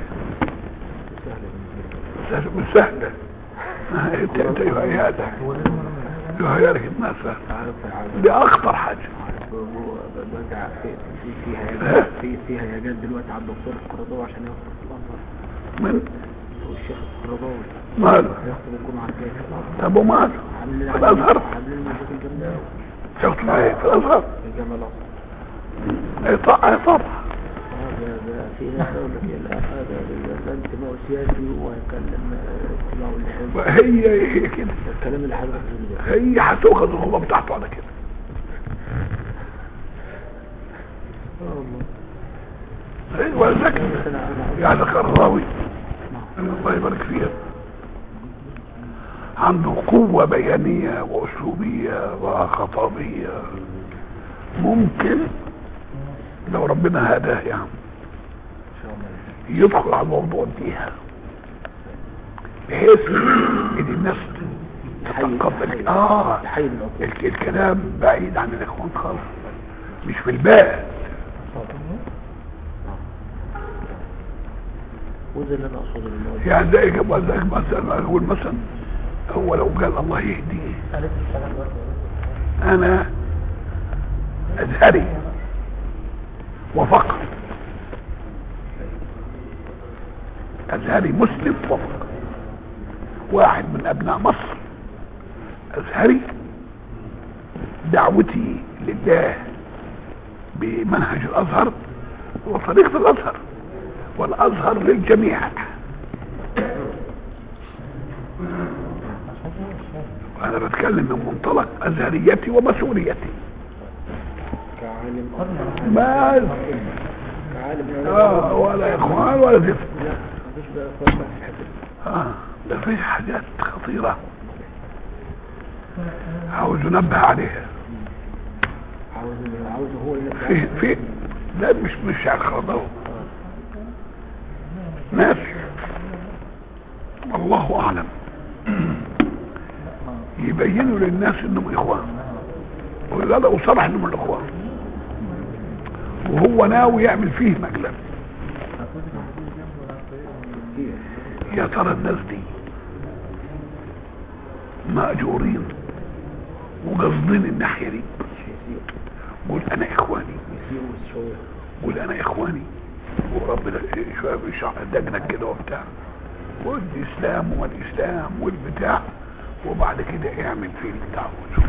سهلة مش سهلة آه، انت انت يهيئ لك يهيئ لك الناس عارف عارف دي اخطر حاجة عارف دلوقتي في في في ها؟ هيجات في في هيجات دلوقتي على الدكتور القرضاوي عشان يخطب في الازهر من والشيخ القرضاوي ماله يخطب الجمعه الجايه طب وماله عاملين في الازهر عاملين مشاكل جامده قوي شفت معايا في الازهر في الجامعه الازهر اي طبعا اي طبعا هذا ده في ناس يقول لك لا هذا ده انتماء سياسي وهيكلم انتماء للحزب هي هي كده الكلام اللي حضرتك بتقوله ده هي هتاخد الخطبه بتاعته على كده اه والله ايوه ولذلك بس انا انا يعني قرضاوي الله يبارك فيه عنده قوة بيانية وأسلوبية وخطابية ممكن لو ربنا هداه يعني ان شاء الله يدخل على الموضوع فيها بحيث ان الناس تتقبل اه تحيي العقول الك- الكلام بعيد عن الاخوان خالص مش في البال وده اللي انا اقصده الموضوع يعني زي كما زي مثلا اقول مثلا هو لو قال الله يهديه انا ازهري وفقط ازهري مسلم وفقط واحد من ابناء مصر ازهري دعوتي لله بمنهج الازهر وطريقه الازهر والازهر للجميع انا بتكلم من منطلق ازهريتي ومسؤوليتي كعالم ما كعالم آه ولا اخوان ولا زفت لا مفيش بقى اخوان بقى في الحته دي اه ده في حاجات خطيرة عاوز انبه عليها عاوز عاوز هو اللي في في لا مش مش على الخضر ناس الله اعلم يبينوا للناس انهم اخوان ولا لا وصرح انهم الاخوان وهو ناوي يعمل فيه مقلب يا ترى الناس دي مأجورين وقصدين الناحية دي قول انا اخواني يسيروا شويه قول انا اخواني وربنا شويه بيشرح دجنك كده وبتاع والاسلام والاسلام والبتاع وبعد كده اعمل فيه اللي انت عاوزه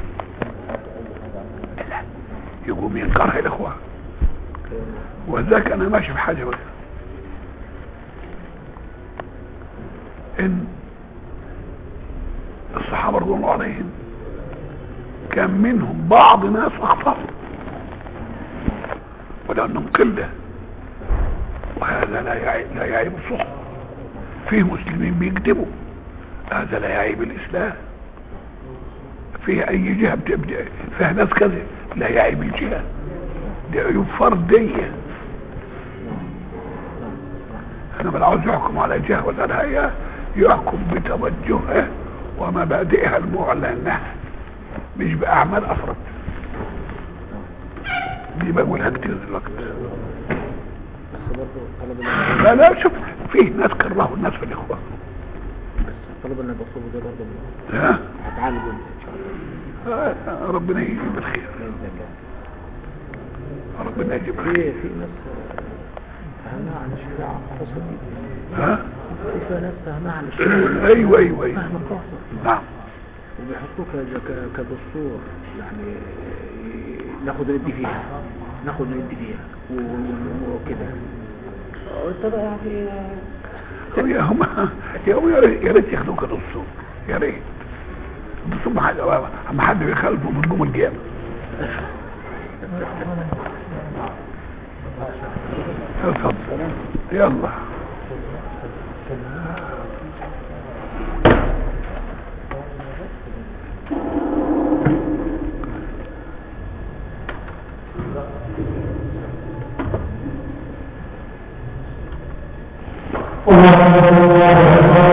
لا يقوم ينكرها الاخوان وذاك انا ماشي في حاجه بس ان الصحابه رضوان الله عليهم كان منهم بعض ناس اخطأوا ولانهم قله وهذا لا يعيب, لا يعيب الصحبه فيه مسلمين بيكذبوا هذا لا يعيب الاسلام فيه اي جهه بتبدا فيها ناس كذب لا يعيب الجهه دي عيوب فرديه انا ما عاوز يحكم على جهه ولا الهيئه يحكم بتوجهها ومبادئها المعلنه مش باعمال افراد دي بقولها كتير دلوقتي بس برضه طلب ال- لا لا شوف فيه ناس كرهوا الناس في الاخوان بس طلب ان الرسول ده برضه ها هتعالجوا ان شاء الله آه، ربنا يجيب الخير باذن الله ربنا يجيب الخير في في ناس فهمها عن الشريعه قصر ها في ناس فهمها عن الشريعه ايوه ايوه ايوه فهم قاصر نعم وبيحطوه ك- ك- كدستور يعني ناخد ندي فيها ناخد ندي فيها و- و- وكده وانت بقى يعني طب يا هم يا هم يا ريت يا ريت ياخدوك الدستور يا ريت الدستور ما حد ما حد بيخالفه بتقوم القيامه اتفضل يلا الله